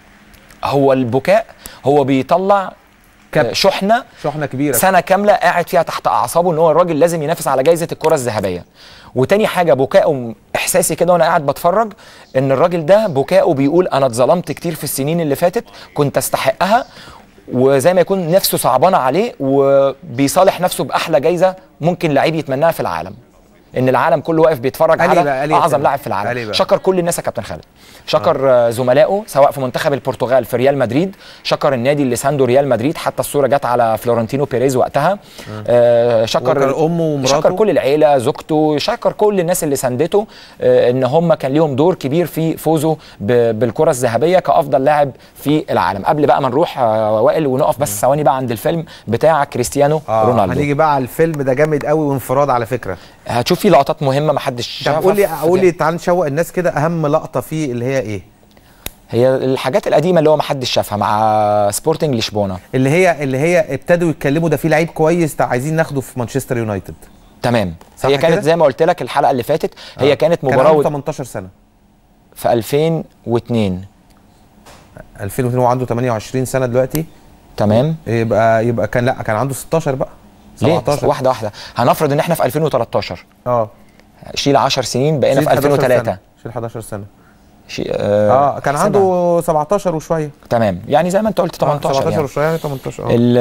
هو البكاء هو بيطلع كبت. شحنه شحنه كبيره سنه كامله قاعد فيها تحت اعصابه ان هو الراجل لازم ينافس على جائزه الكره الذهبيه وتاني حاجه بكائه احساسي كده وانا قاعد بتفرج ان الراجل ده بكائه بيقول انا اتظلمت كتير في السنين اللي فاتت كنت استحقها وزي ما يكون نفسه صعبانه عليه وبيصالح نفسه باحلى جايزه ممكن لعيب يتمناها في العالم ان العالم كله واقف بيتفرج قال إيه بقى؟ على قال إيه اعظم تاني؟ لاعب في قال إيه العالم بقى؟ شكر كل الناس يا كابتن خالد شكر آه. زملائه سواء في منتخب البرتغال في ريال مدريد شكر النادي اللي سانده ريال مدريد حتى الصوره جت على فلورنتينو بيريز وقتها آه شكر وكر أمه ومراته. شكر كل العيله زوجته شكر كل الناس اللي ساندته آه ان هم كان ليهم دور كبير في فوزه ب- بالكره الذهبيه كافضل لاعب في العالم قبل بقى ما نروح آه وائل ونقف بس ثواني بقى عند الفيلم بتاع كريستيانو آه رونالدو هنيجي بقى على الفيلم ده جامد قوي وانفراد على فكره هتشوف فيه لقطات مهمه ما حدش طب شافها قول لي في- قول لي تعال نشوق الناس كده اهم لقطه فيه اللي هي ايه هي الحاجات القديمه اللي هو ما حدش شافها مع سبورتنج لشبونه اللي هي اللي هي ابتدوا يتكلموا ده في لعيب كويس تع- عايزين ناخده في مانشستر يونايتد تمام صح هي كانت كده؟ زي ما قلت لك الحلقه اللي فاتت هي كانت كان مباراه عنده ود- 18 سنه في 2002 2002 هو عنده 28 سنه دلوقتي تمام يبقى يبقى كان لا كان عنده 16 بقى ليه 17 واحده واحده هنفرض ان احنا في 2013 اه شيل 10 سنين بقينا شيل في 11 2003 سنة. شيل 11 سنه شي... آه, اه كان حسبها. عنده 17 وشويه تمام يعني زي ما انت قلت 18 17 يعني. وشويه 18 اه ال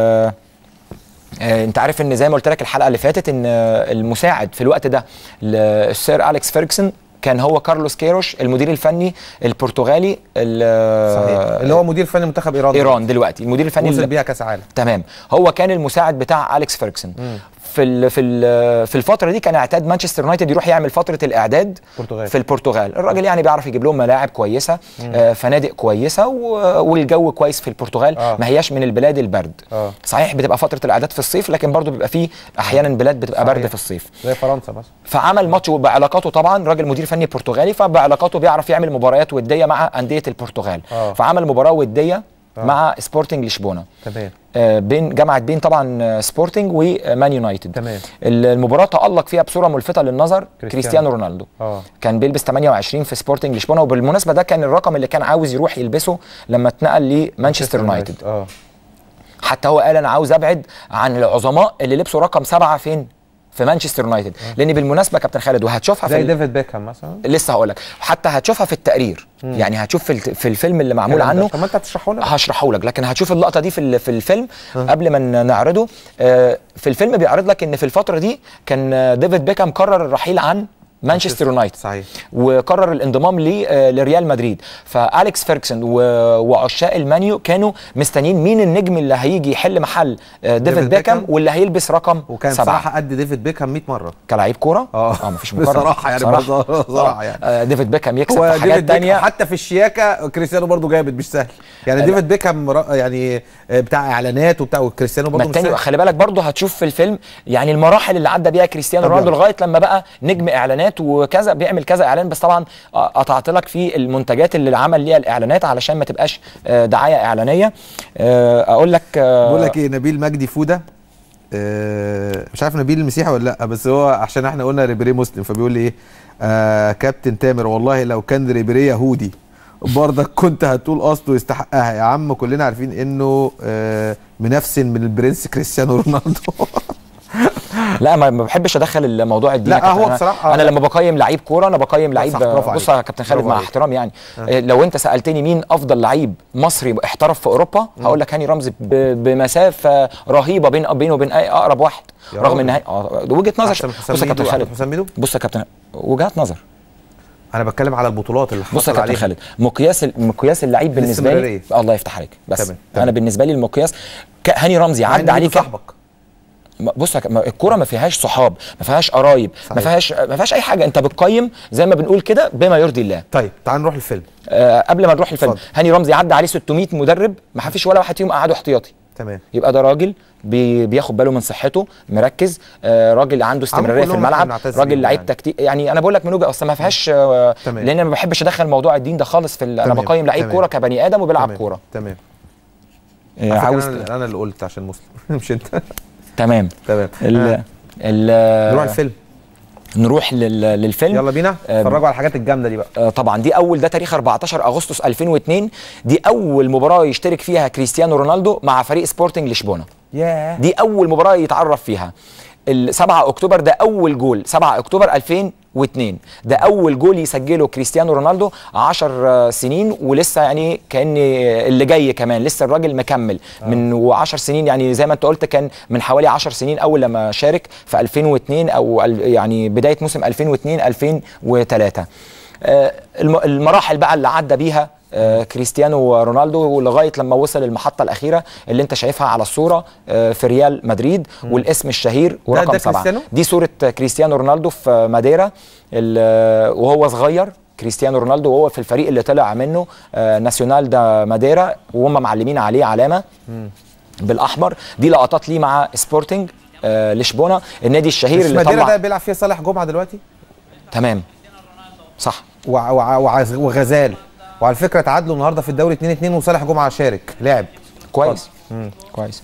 آه، انت عارف ان زي ما قلت لك الحلقه اللي فاتت ان آه، المساعد في الوقت ده للسير اليكس فيرجسون كان هو كارلوس كيروش المدير الفني البرتغالي ال- صحيح اللي هو مدير فني منتخب ايران ايران دلوقتي المدير الفني وصل اللي- بيها كاس عالم تمام هو كان المساعد بتاع اليكس فيرجسون في ال في ال في الفتره دي كان اعتاد مانشستر يونايتد يروح يعمل فتره الاعداد البرتغال. في البرتغال الراجل يعني بيعرف يجيب لهم ملاعب كويسه آه فنادق كويسه و- والجو كويس في البرتغال آه. ما هياش من البلاد البرد آه. صحيح بتبقى فتره الاعداد في الصيف لكن برضو بيبقى فيه احيانا بلاد بتبقى صحيح. برد في الصيف زي فرنسا مثلا فعمل ماتش بعلاقاته طبعا راجل مدير فني برتغالي فبعلاقاته بيعرف يعمل مباريات وديه مع انديه البرتغال آه. فعمل مباراه وديه آه. مع سبورتنج لشبونه تمام آه، بين جمعت بين طبعا آه، سبورتنج ومان يونايتد تمام. ال- المباراه تالق فيها بصوره ملفته للنظر كريستيانو. كريستيانو رونالدو اه كان بيلبس 28 في سبورتنج لشبونه وبالمناسبه ده كان الرقم اللي كان عاوز يروح يلبسه لما اتنقل لمانشستر يونايتد اه حتى هو قال انا عاوز ابعد عن العظماء اللي لبسوا رقم سبعه فين في مانشستر يونايتد لان بالمناسبه كابتن خالد وهتشوفها في زي ال- ديفيد بيكهام مثلا لسه هقول لك حتى هتشوفها في التقرير يعني هتشوف في, الت- في الفيلم اللي معمول الكلام ده. عنه طب ما انت هتشرحه لنا هشرحه لك لكن هتشوف اللقطه دي في ال- في الفيلم قبل ما ن- نعرضه آه، في الفيلم بيعرض لك ان في الفتره دي كان آه، ديفيد بيكهام قرر الرحيل عن مانشستر يونايتد صحيح وقرر الانضمام ل- آه، لريال مدريد فاليكس فيركسون و- وعشاق المانيو كانوا مستنيين مين النجم اللي هيجي يحل محل آه، ديفيد ديفيد بيكهام بيكهام. واللي هيلبس رقم وكان سبعة صراحه قد ديفيد بيكهام 100 مره كلاعب كوره اه اه مفيش مقارنه بصراحه يعني برضه صراحه يعني آه، ديفيد بيكهام يكسب هو في حاجات ديفيد تانية بيكهام حتى في الشياكه كريستيانو برضه جامد مش سهل يعني لا. ديفيد بيكهام را- يعني آه، بتاع اعلانات وبتاع وكريستيانو ما برضه مش التاني سهل خلي بالك برضه هتشوف في الفيلم يعني المراحل اللي عدى بيها كريستيانو طب رونالدو يلا. لغايه لما بقى نجم اعلانات وكذا بيعمل كذا اعلان بس طبعا آه، قطعت لك في المنتجات اللي عمل ليها الاعلانات علشان ما تبقاش آه، دعايه اعلانيه آه، اقول لك آه، بقول لك ايه نبيل مجدي فوده آه، مش عارف نبيل المسيحي ولا لا بس هو عشان احنا قلنا ريبيري مسلم فبيقول لي ايه آه كابتن تامر والله لو كان ريبيري يهودي برضك كنت هتقول اصله يستحقها يا عم كلنا عارفين انه آه منفسن من البرنس كريستيانو رونالدو لا ما ما بحبش ادخل الموضوع الديني لا، يا كابتن. هو أنا- بصراحة- انا لما بقيم لعيب كوره انا بقيم لعيب صح، برافو بص عليك. يا كابتن خالد برافو مع عليك. احترامي يعني آه، لو انت سالتني مين افضل لعيب مصري احترف في اوروبا هقول لك هاني رمزي ب- بمسافه رهيبه بين بينه وبين أي اقرب واحد يا رغم راجل. ان هي- آه، ده وجهه نظر أحسن من حسام بص يا كابتن ميدو، خالد أحسن من حسام ميدو؟ بص يا كابتن وجهات نظر انا بتكلم على البطولات اللي بص يا حصل كابتن عليها خالد مقياس ال- مقياس اللعيب بالنسبه لي الاستمرارية. الله يفتح عليك بس تمام، تمام. انا بالنسبه لي المقياس ك- هاني رمزي مع إن عدى عليه ميدو كام صاحبك ما- بص يا ك- ما- الكوره ما فيهاش صحاب ما فيهاش قرايب ما صحيح. فيهاش ما فيهاش اي حاجه انت بتقيم زي ما بنقول كده بما يرضي الله طيب تعال نروح الفيلم آه قبل ما نروح الفيلم اتفضل. هاني رمزي عدى عليه 600 مدرب ما فيش ولا واحد فيهم قعده احتياطي تمام يبقى ده راجل بي بياخد باله من صحته مركز آه راجل عنده استمراريه في كلهم احنا الملعب بنعتز راجل بيهم لعيب يعني. تكتيك يعني انا بقول لك من وجهه اصل ما فيهاش آه تمام. لان انا ما بحبش ادخل موضوع الدين ده خالص في ال- انا تمام، بقيم لعيب تمام. كوره كبني ادم وبيلعب تمام. كوره تمام آه على فكرة عاوز انا انا اللي قلت عشان مسلم مش انت تمام تمام ال آه. ال نروح الفيلم نروح لل للفيلم يلا بينا آه، اتفرجوا على الحاجات الجامده دي بقى آه، طبعا دي اول ده تاريخ 14 اغسطس 2002 دي اول مباراه يشترك فيها كريستيانو رونالدو مع فريق سبورتنج لشبونه ياه دي اول مباراه يتعرف فيها ال 7 اكتوبر ده اول جول 7 اكتوبر 2002 ده اول جول يسجله كريستيانو رونالدو 10 سنين ولسه يعني كان اللي جاي كمان لسه الراجل مكمل من و10 سنين يعني زي ما انت قلت كان من حوالي 10 سنين اول لما شارك في 2002 او ال- يعني بدايه موسم 2002 2003 آه، الم- المراحل بقى اللي عدى بيها آه، كريستيانو رونالدو لغايه لما وصل المحطه الاخيره اللي انت شايفها على الصوره آه، في ريال مدريد والاسم الشهير ورقم ده سبعه كريستيانو؟ دي صوره كريستيانو رونالدو في ماديرا ال- وهو صغير كريستيانو رونالدو وهو في الفريق اللي طلع منه آه، ناسيونال دا ماديرا وهم معلمين عليه علامه بالاحمر دي لقطات ليه مع سبورتنج آه، لشبونه النادي الشهير مش اللي مدينة طلع ده بيلعب فيها صالح جمعه دلوقتي تمام صح وع- وع- وعز- وغزال وعلى فكره تعادلوا النهارده في الدوري 2 2 وصالح جمعه شارك لعب كويس كويس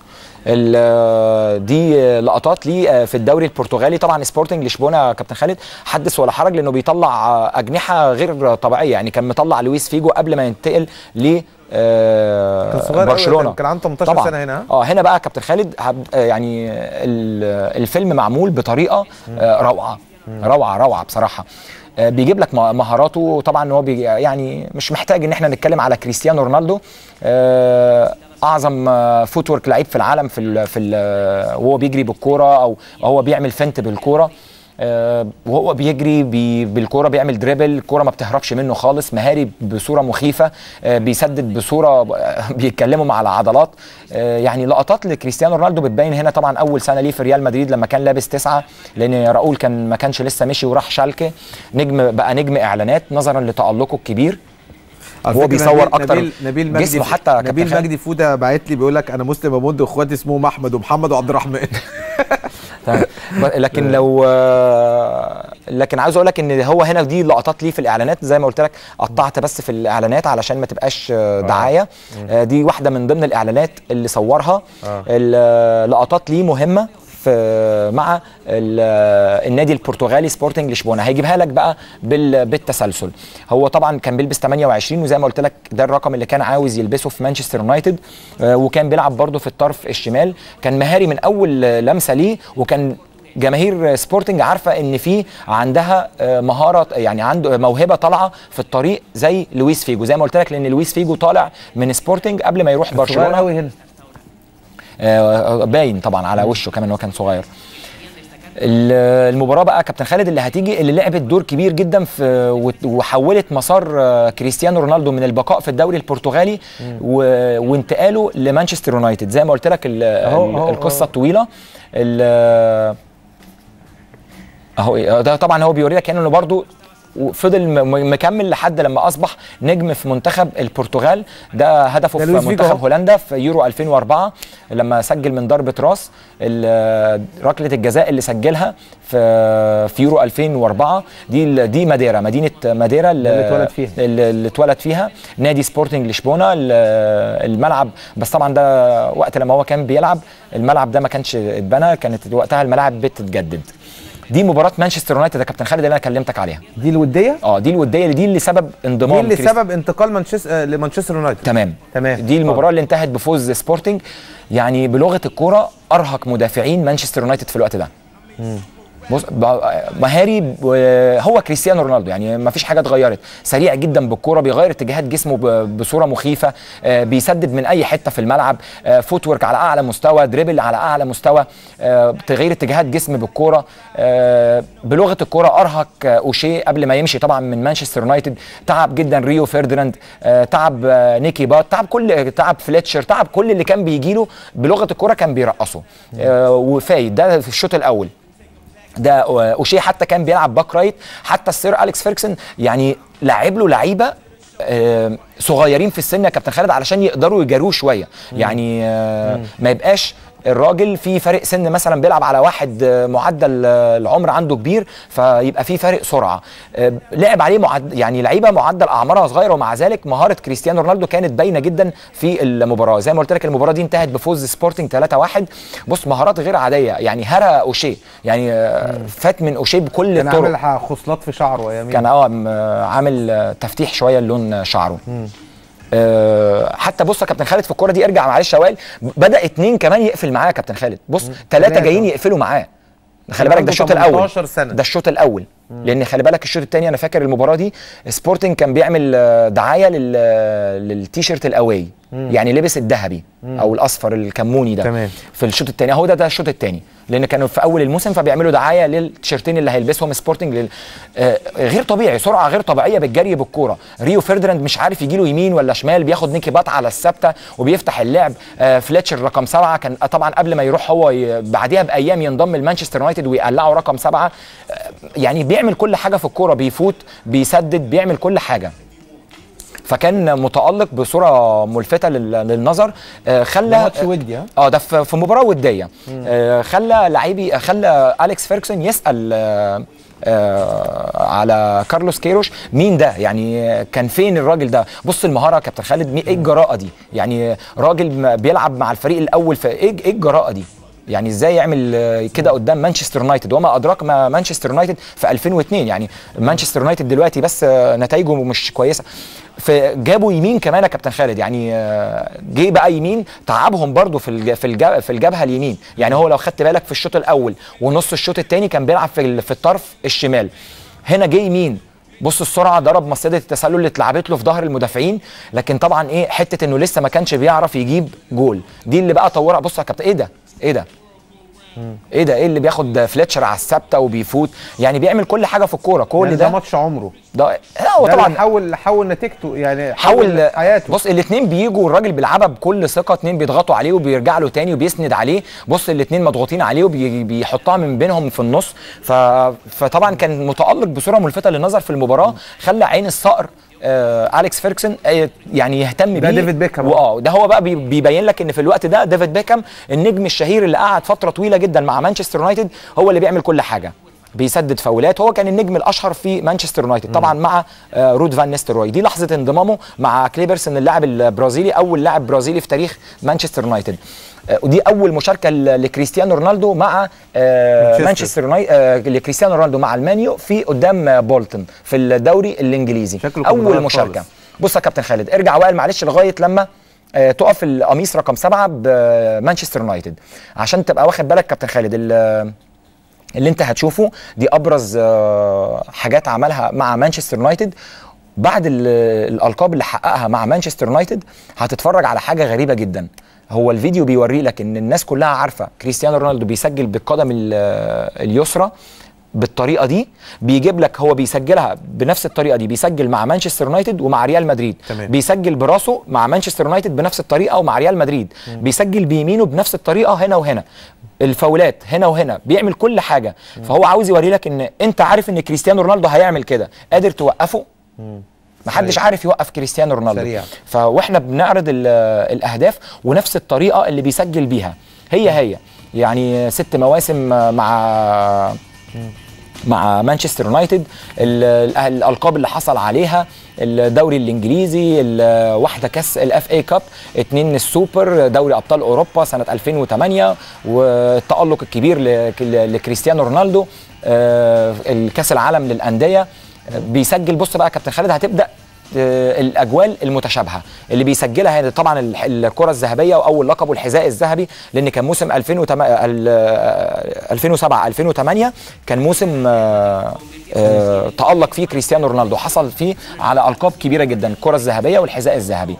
ال- دي لقطات ليه في الدوري البرتغالي طبعا سبورتنج لشبونه يا كابتن خالد حدث ولا حرج لانه بيطلع اجنحه غير طبيعيه يعني كان مطلع لويس فيجو قبل ما ينتقل ل آه، كان صغير أوي، برشلونه كان- كان عنده 18 طبعا. سنة هنا، ها؟ اه هنا بقى كابتن خالد هب- آه، يعني ال- الفيلم معمول بطريقه آه، روعه روعه روعه بصراحه آه، بيجيب لك م- مهاراته طبعا هو بي يعني مش محتاج ان احنا نتكلم على كريستيانو رونالدو آه، اعظم آه، فوت ورك لعيب في العالم في ال في ال وهو بيجري بالكوره او هو بيعمل فنت بالكوره آه، وهو بيجري بي بالكوره بيعمل دريبل الكوره ما بتهربش منه خالص مهاري بصوره مخيفه آه، بيسدد بصوره بيتكلموا مع العضلات آه، يعني لقطات لكريستيانو رونالدو بتبين هنا طبعا اول سنه ليه في ريال مدريد لما كان لابس تسعه لان راؤول كان ما كانش لسه مشي وراح شالكه نجم بقى نجم اعلانات نظرا لتالقه الكبير على هو فكرة بيصور نبيل- أكتر نبيل نبيل مجدي جسمه حتى كابتن نبيل خالد. مجدي فوده باعت لي بيقول لك انا مسلم ابوند واخواتي اسمهم احمد ومحمد وعبد الرحمن تمام. ب- لكن لو آه، لكن عاوز اقول لك ان هو هنا دي لقطات ليه في الاعلانات زي ما قلت لك قطعت بس في الاعلانات علشان ما تبقاش آه، دعايه آه، دي واحده من ضمن الاعلانات اللي صورها آه. اللقطات ليه مهمه في مع ال- النادي البرتغالي سبورتنج لشبونه هيجيبها لك بقى بال- بالتسلسل هو طبعا كان بيلبس 28 وزي ما قلت لك ده الرقم اللي كان عاوز يلبسه في مانشستر يونايتد آه، وكان بيلعب برضه في الطرف الشمال كان مهاري من اول آه، لمسه ليه وكان جماهير سبورتنج عارفه ان في عندها آه، مهاره يعني عنده موهبه طالعه في الطريق زي لويس فيجو زي ما قلت لك لان لويس فيجو طالع من سبورتنج قبل ما يروح صغير برشلونه قوي هنا آه، باين طبعا على وشه كمان هو كان صغير ال- المباراه بقى كابتن خالد اللي هتيجي اللي لعبت دور كبير جدا في وت- وحولت مسار آه، كريستيانو رونالدو من البقاء في الدوري البرتغالي و- وانتقاله لمانشستر يونايتد زي ما قلت لك ال- أهو- ال- أهو- القصه أهو. الطويله ال- اهو إيه، ده طبعا هو بيوري لك انه برضو وفضل م- م- مكمل لحد لما اصبح نجم في منتخب البرتغال ده هدفه ده في لويس فيجو منتخب أهو. هولندا في يورو 2004 لما سجل من ضربه راس ال- ركله الجزاء اللي سجلها في في يورو 2004 دي ال- دي ماديرا مدينه ماديرا اللي اتولد فيها. اللي اللي اتولد فيها نادي سبورتنج لشبونه ال- الملعب بس طبعا ده وقت لما هو كان بيلعب الملعب ده ما كانش اتبنى كانت وقتها الملاعب بتتجدد دي مباراه مانشستر يونايتد يا كابتن خالد اللي انا كلمتك عليها دي الوديه اه دي الوديه اللي دي اللي سبب انضمام دي اللي كريست- سبب انتقال مانشستر آه، لمانشستر يونايتد تمام تمام. دي المباراه اللي انتهت بفوز سبورتنج يعني بلغه الكوره ارهق مدافعين مانشستر يونايتد في الوقت ده بص ب- مهاري و- هو كريستيانو رونالدو يعني ما فيش حاجه اتغيرت سريع جدا بالكوره بيغير اتجاهات جسمه ب- بصوره مخيفه آه، بيسدد من اي حته في الملعب آه، فوت ورك على اعلى مستوى دريبل على اعلى مستوى آه، تغيير اتجاهات جسم بالكوره آه، بلغه الكوره ارهق آه، اوشي قبل ما يمشي طبعا من مانشستر يونايتد تعب جدا ريو فيرديناند آه، تعب آه، نيكي بات تعب كل تعب فليتشر تعب كل اللي كان بيجي له بلغه الكوره كان بيرقصه آه، وفايد ده في الشوط الاول ده اوشي حتى كان بيلعب باك رايت حتى السير اليكس فيركسون يعني لعب له لعيبه آه، صغيرين في السن يا كابتن خالد علشان يقدروا يجاروه شويه يعني آه، ما يبقاش الراجل في فرق سن مثلا بيلعب على واحد آه، معدل آه، العمر عنده كبير فيبقى في فرق سرعه آه، لعب عليه معد يعني لعيبه معدل اعمارها صغيره ومع ذلك مهاره كريستيانو رونالدو كانت باينه جدا في المباراه زي ما قلت لك المباراه دي انتهت بفوز سبورتنج 3-1 بص مهارات غير عاديه يعني هرى اوشي يعني آه، فات من اوشي بكل كان الطرق عامل ح- خصلات في شعره ايامين كان اه م- عامل آه، تفتيح شويه لون شعره آه حتى بص يا كابتن خالد في الكوره دي ارجع معلش يا وائل بدا اتنين كمان يقفل معاه يا كابتن خالد بص ثلاثه تلاتة. جايين يقفلوا معاه خلي كان بالك عنده ده الشوط الاول 18 سنة. ده الشوط الاول لان خلي بالك الشوط الثاني انا فاكر المباراه دي سبورتنج كان بيعمل آه، دعايه لل للتيشيرت الاواي يعني لبس الذهبي او الاصفر الكموني ده تمام. في الشوط الثاني اهو ده ده الشوط الثاني لان كانوا في اول الموسم فبيعملوا دعايه للتيشيرتين اللي هيلبسهم سبورتنج لل... آه غير طبيعي سرعه غير طبيعيه بالجري بالكوره ريو فيرديناند مش عارف يجي له يمين ولا شمال بياخد نيكي بات على الثابته وبيفتح اللعب آه فليتشر رقم سبعه كان طبعا قبل ما يروح هو ي... بعديها بايام ينضم لمانشستر يونايتد ويقلعه رقم سبعه آه يعني بيعمل كل حاجه في الكوره بيفوت بيسدد بيعمل كل حاجه فكان متالق بصوره ملفته لل- للنظر آه، خلى ده ماتش ودي ها اه ده في في مباراه وديه آه خلى لعيبي خلى اليكس فيركسون يسال آه آه على كارلوس كيروش مين ده يعني آه، كان فين الراجل ده بص المهاره يا كابتن خالد مي- ايه الجراءه دي يعني راجل م- بيلعب مع الفريق الاول في ايه ايه الجراءه دي يعني ازاي يعمل آه، كده قدام مانشستر يونايتد وما ادراك ما مانشستر يونايتد في 2002 يعني مانشستر يونايتد دلوقتي بس آه، نتائجه مش كويسه فجابوا يمين كمان يا كابتن خالد يعني آه، جه بقى يمين تعبهم برضو في الج- في الج- في الجبهه اليمين يعني هو لو خدت بالك في الشوط الاول ونص الشوط الثاني كان بيلعب في ال- في الطرف الشمال هنا جه يمين بص السرعه ضرب مصيده التسلل اللي اتلعبت له في ظهر المدافعين لكن طبعا ايه حته انه لسه ما كانش بيعرف يجيب جول دي اللي بقى طورها بص يا كابتن ايه ده ايه ده ايه ده ايه اللي بياخد فليتشر على الثابته وبيفوت يعني بيعمل كل حاجه في الكوره كل يعني ده ده ماتش عمره ده لا هو ده طبعا اللي حول حول نتيجته يعني حول حياته بص الاثنين بيجوا الراجل بيلعبها بكل ثقه اثنين بيضغطوا عليه وبيرجع له تاني وبيسند عليه بص الاثنين مضغوطين عليه وبيحطها من بينهم في النص ف... فطبعا كان متالق بصوره ملفته للنظر في المباراه خلى عين الصقر آه اليكس فيركسون آه يعني يهتم ده بيه ديفيد بيكهام. واه ده هو بقى بي- بيبين لك ان في الوقت ده ديفيد بيكهام النجم الشهير اللي قعد فتره طويله جدا مع مانشستر يونايتد هو اللي بيعمل كل حاجه بيسدد فاولات هو كان النجم الاشهر في مانشستر يونايتد طبعا مع آه، رود فان نيستروي دي لحظه انضمامه مع كليبرسون اللاعب البرازيلي اول لاعب برازيلي في تاريخ مانشستر يونايتد آه، ودي اول مشاركه ل- لكريستيانو رونالدو مع آه، مانشستر. مانشستر يونايتد لكريستيانو رونالدو مع المانيو في قدام آه، بولتون في الدوري الانجليزي شكله كان اول مغير مشاركه خالص. بص يا كابتن خالد ارجع وائل معلش لغايه لما آه، تقف القميص رقم سبعه بمانشستر يونايتد عشان تبقى واخد بالك كابتن خالد ال- اللي انت هتشوفه دي ابرز آه، حاجات عملها مع مانشستر يونايتد بعد ال- الالقاب اللي حققها مع مانشستر يونايتد هتتفرج على حاجه غريبه جدا هو الفيديو بيوري لك ان الناس كلها عارفه كريستيانو رونالدو بيسجل بالقدم ال- اليسرى بالطريقه دي بيجيب لك هو بيسجلها بنفس الطريقه دي بيسجل مع مانشستر يونايتد ومع ريال مدريد تمام. بيسجل براسه مع مانشستر يونايتد بنفس الطريقه ومع ريال مدريد بيسجل بيمينه بنفس الطريقه هنا وهنا الفاولات هنا وهنا بيعمل كل حاجه فهو عاوز يوري لك ان انت عارف ان كريستيانو رونالدو هيعمل كده قادر توقفه محدش سريع. عارف يوقف كريستيانو رونالدو سريع. فواحنا بنعرض ال- الاهداف ونفس الطريقه اللي بيسجل بيها هي هي يعني ست مواسم مع مع مانشستر يونايتد ال- ال- الالقاب اللي حصل عليها الدوري الانجليزي ال- واحده كاس الاف اي كاب اتنين السوبر دوري ابطال اوروبا سنه 2008 والتالق الكبير لك- لكريستيانو رونالدو آه، الكاس العالم للانديه آه، بيسجل بص بقى يا كابتن خالد هتبدا آه، الاجوال المتشابهه اللي بيسجلها هي طبعا الح- الكره الذهبيه واول لقبه الحذاء الذهبي لان كان موسم 2008 ال- آه، 2007 2008 كان موسم آه، آه، تالق فيه كريستيانو رونالدو حصل فيه على القاب كبيره جدا الكره الذهبيه والحذاء الذهبي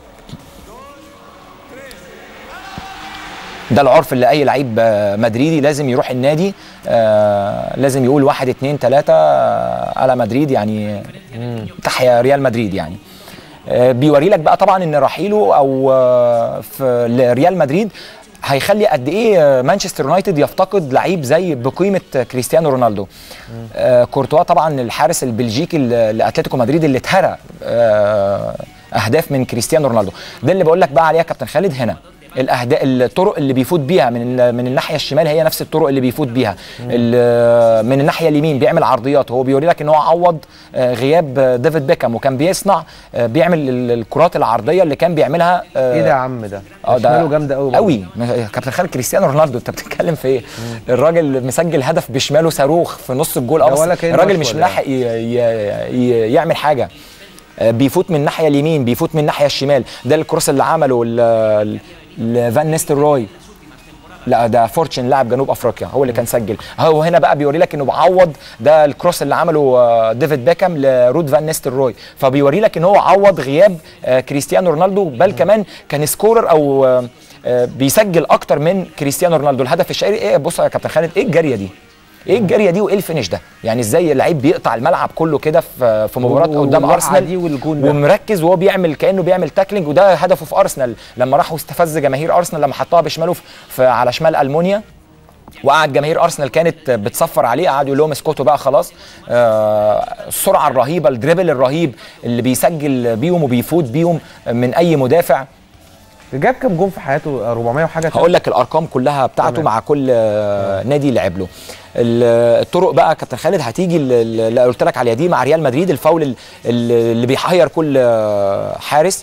ده العرف اللي اي لعيب آه، مدريدي لازم يروح النادي آه، لازم يقول واحد اتنين تلاته آه، على مدريد يعني تحيا ريال مدريد يعني آه، بيوري لك بقى طبعا ان رحيله او آه، في ريال مدريد هيخلي قد ايه آه، مانشستر يونايتد يفتقد لعيب زي بقيمه كريستيانو رونالدو آه، كورتوا طبعا الحارس البلجيكي ل- لاتلتيكو مدريد اللي اتهرى آه، اهداف من كريستيانو رونالدو ده اللي بقول لك بقى عليها كابتن خالد هنا الاهداف الطرق اللي بيفوت بيها من ال- من الناحيه الشمال هي نفس الطرق اللي بيفوت بيها ال- من الناحيه اليمين بيعمل عرضيات هو بيوري لك ان هو عوض آه، غياب آه، ديفيد بيكهام وكان بيصنع آه، بيعمل ال- الكرات العرضيه اللي كان بيعملها آه، ايه ده يا عم ده اه ده شماله جامده قوي قوي كابتن خالد كريستيانو رونالدو انت بتتكلم في ايه الراجل مسجل هدف بشماله صاروخ في نص الجول ده اه بس ولا كأنه الراجل مش أشول ملاحق ي- ي- ي- يعمل حاجه آه، بيفوت من الناحيه اليمين بيفوت من الناحيه الشمال ده الكروس اللي عمله ال- ال- لفان نيستلروي لا ده فورتشن لاعب جنوب افريقيا هو اللي كان سجل هو هنا بقى بيوري لك انه بعوض ده الكروس اللي عمله آه، ديفيد بيكهام لرود فان نيستلروي فبيوري لك ان هو عوض غياب آه، كريستيانو رونالدو بل كمان كان سكورر او آه، آه، بيسجل اكتر من كريستيانو رونالدو الهدف الشهيري ايه بص يا كابتن خالد ايه الجاريه دي ايه الجاريه دي وايه الفينش ده يعني ازاي اللعيب بيقطع الملعب كله كده في في مباراه و- قدام والوقعة ارسنال دي والجون ده. ومركز وهو بيعمل كانه بيعمل تاكلينج وده هدفه في ارسنال لما راح واستفز جماهير ارسنال لما حطها بشماله في- في على شمال المونيا وقعد جماهير ارسنال كانت بتصفر عليه قعدوا يقول لهم اسكتوا بقى خلاص آه، السرعه الرهيبه الدريبل الرهيب اللي بيسجل بيهم وبيفوت بيهم من اي مدافع جاب كام جون في حياته 400 وحاجه هقول لك الارقام كلها بتاعته تمام. مع كل آه، نادي لعب له ال- الطرق بقى كابتن خالد هتيجي ال- ال- اللي قلت لك عليها دي مع ريال مدريد الفاول ال- ال- اللي بيحير كل آه، حارس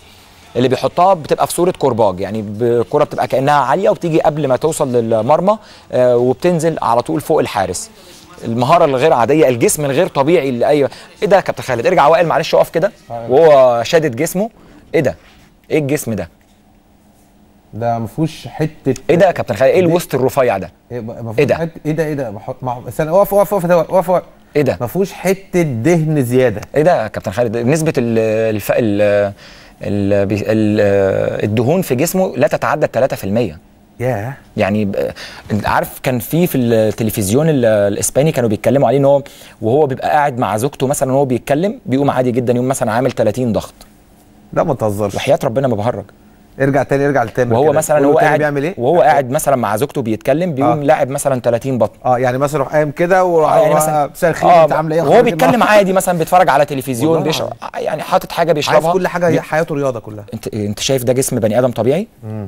اللي بيحطها بتبقى في صوره كرباج يعني الكره بتبقى كانها عاليه وبتيجي قبل ما توصل للمرمى آه، وبتنزل على طول فوق الحارس المهاره الغير عاديه الجسم الغير طبيعي اللي اي ايه ده يا كابتن خالد ارجع وائل معلش اقف كده وهو شادد جسمه ايه ده ايه الجسم ده ده ما فيهوش حته ايه ده يا كابتن خالد ايه الوسط الرفيع ده ايه ما فيهوش إيه ده؟ حتة- ايه ده ايه ده بحط مع استنى اقف اقف اقف اقف اقف اقف ايه ده ما فيهوش حته دهن زياده ايه ده يا كابتن خالد نسبه ال الف... ال ال بي- ال- الدهون في جسمه لا تتعدى 3% ياه يعني ب- انت عارف كان في في التلفزيون ال- الاسباني كانوا بيتكلموا عليه ان هو وهو بيبقى قاعد مع زوجته مثلا وهو بيتكلم بيقوم عادي جدا يقوم مثلا عامل 30 ضغط لا ما تهزرش وحياه ربنا ما بهرج ارجع تاني ارجع لتامر وهو كده. مثلا قول له هو تاني قاعد بيعمل ايه وهو قاعد مثلا مع زوجته بيتكلم بيقوم آه. لاعب مثلا 30 بطن اه يعني مثلا روح قايم كده وراح آه، يعني مثلا مساء الخير آه، انت عامله ايه وهو أخبارك إيه بيتكلم النهاردة؟ عادي مثلا بيتفرج على تلفزيون والله بيشرب يعني حاطط حاجه عايز بيشربها كل حاجه بي- حياته رياضه كلها انت انت شايف ده جسم بني ادم طبيعي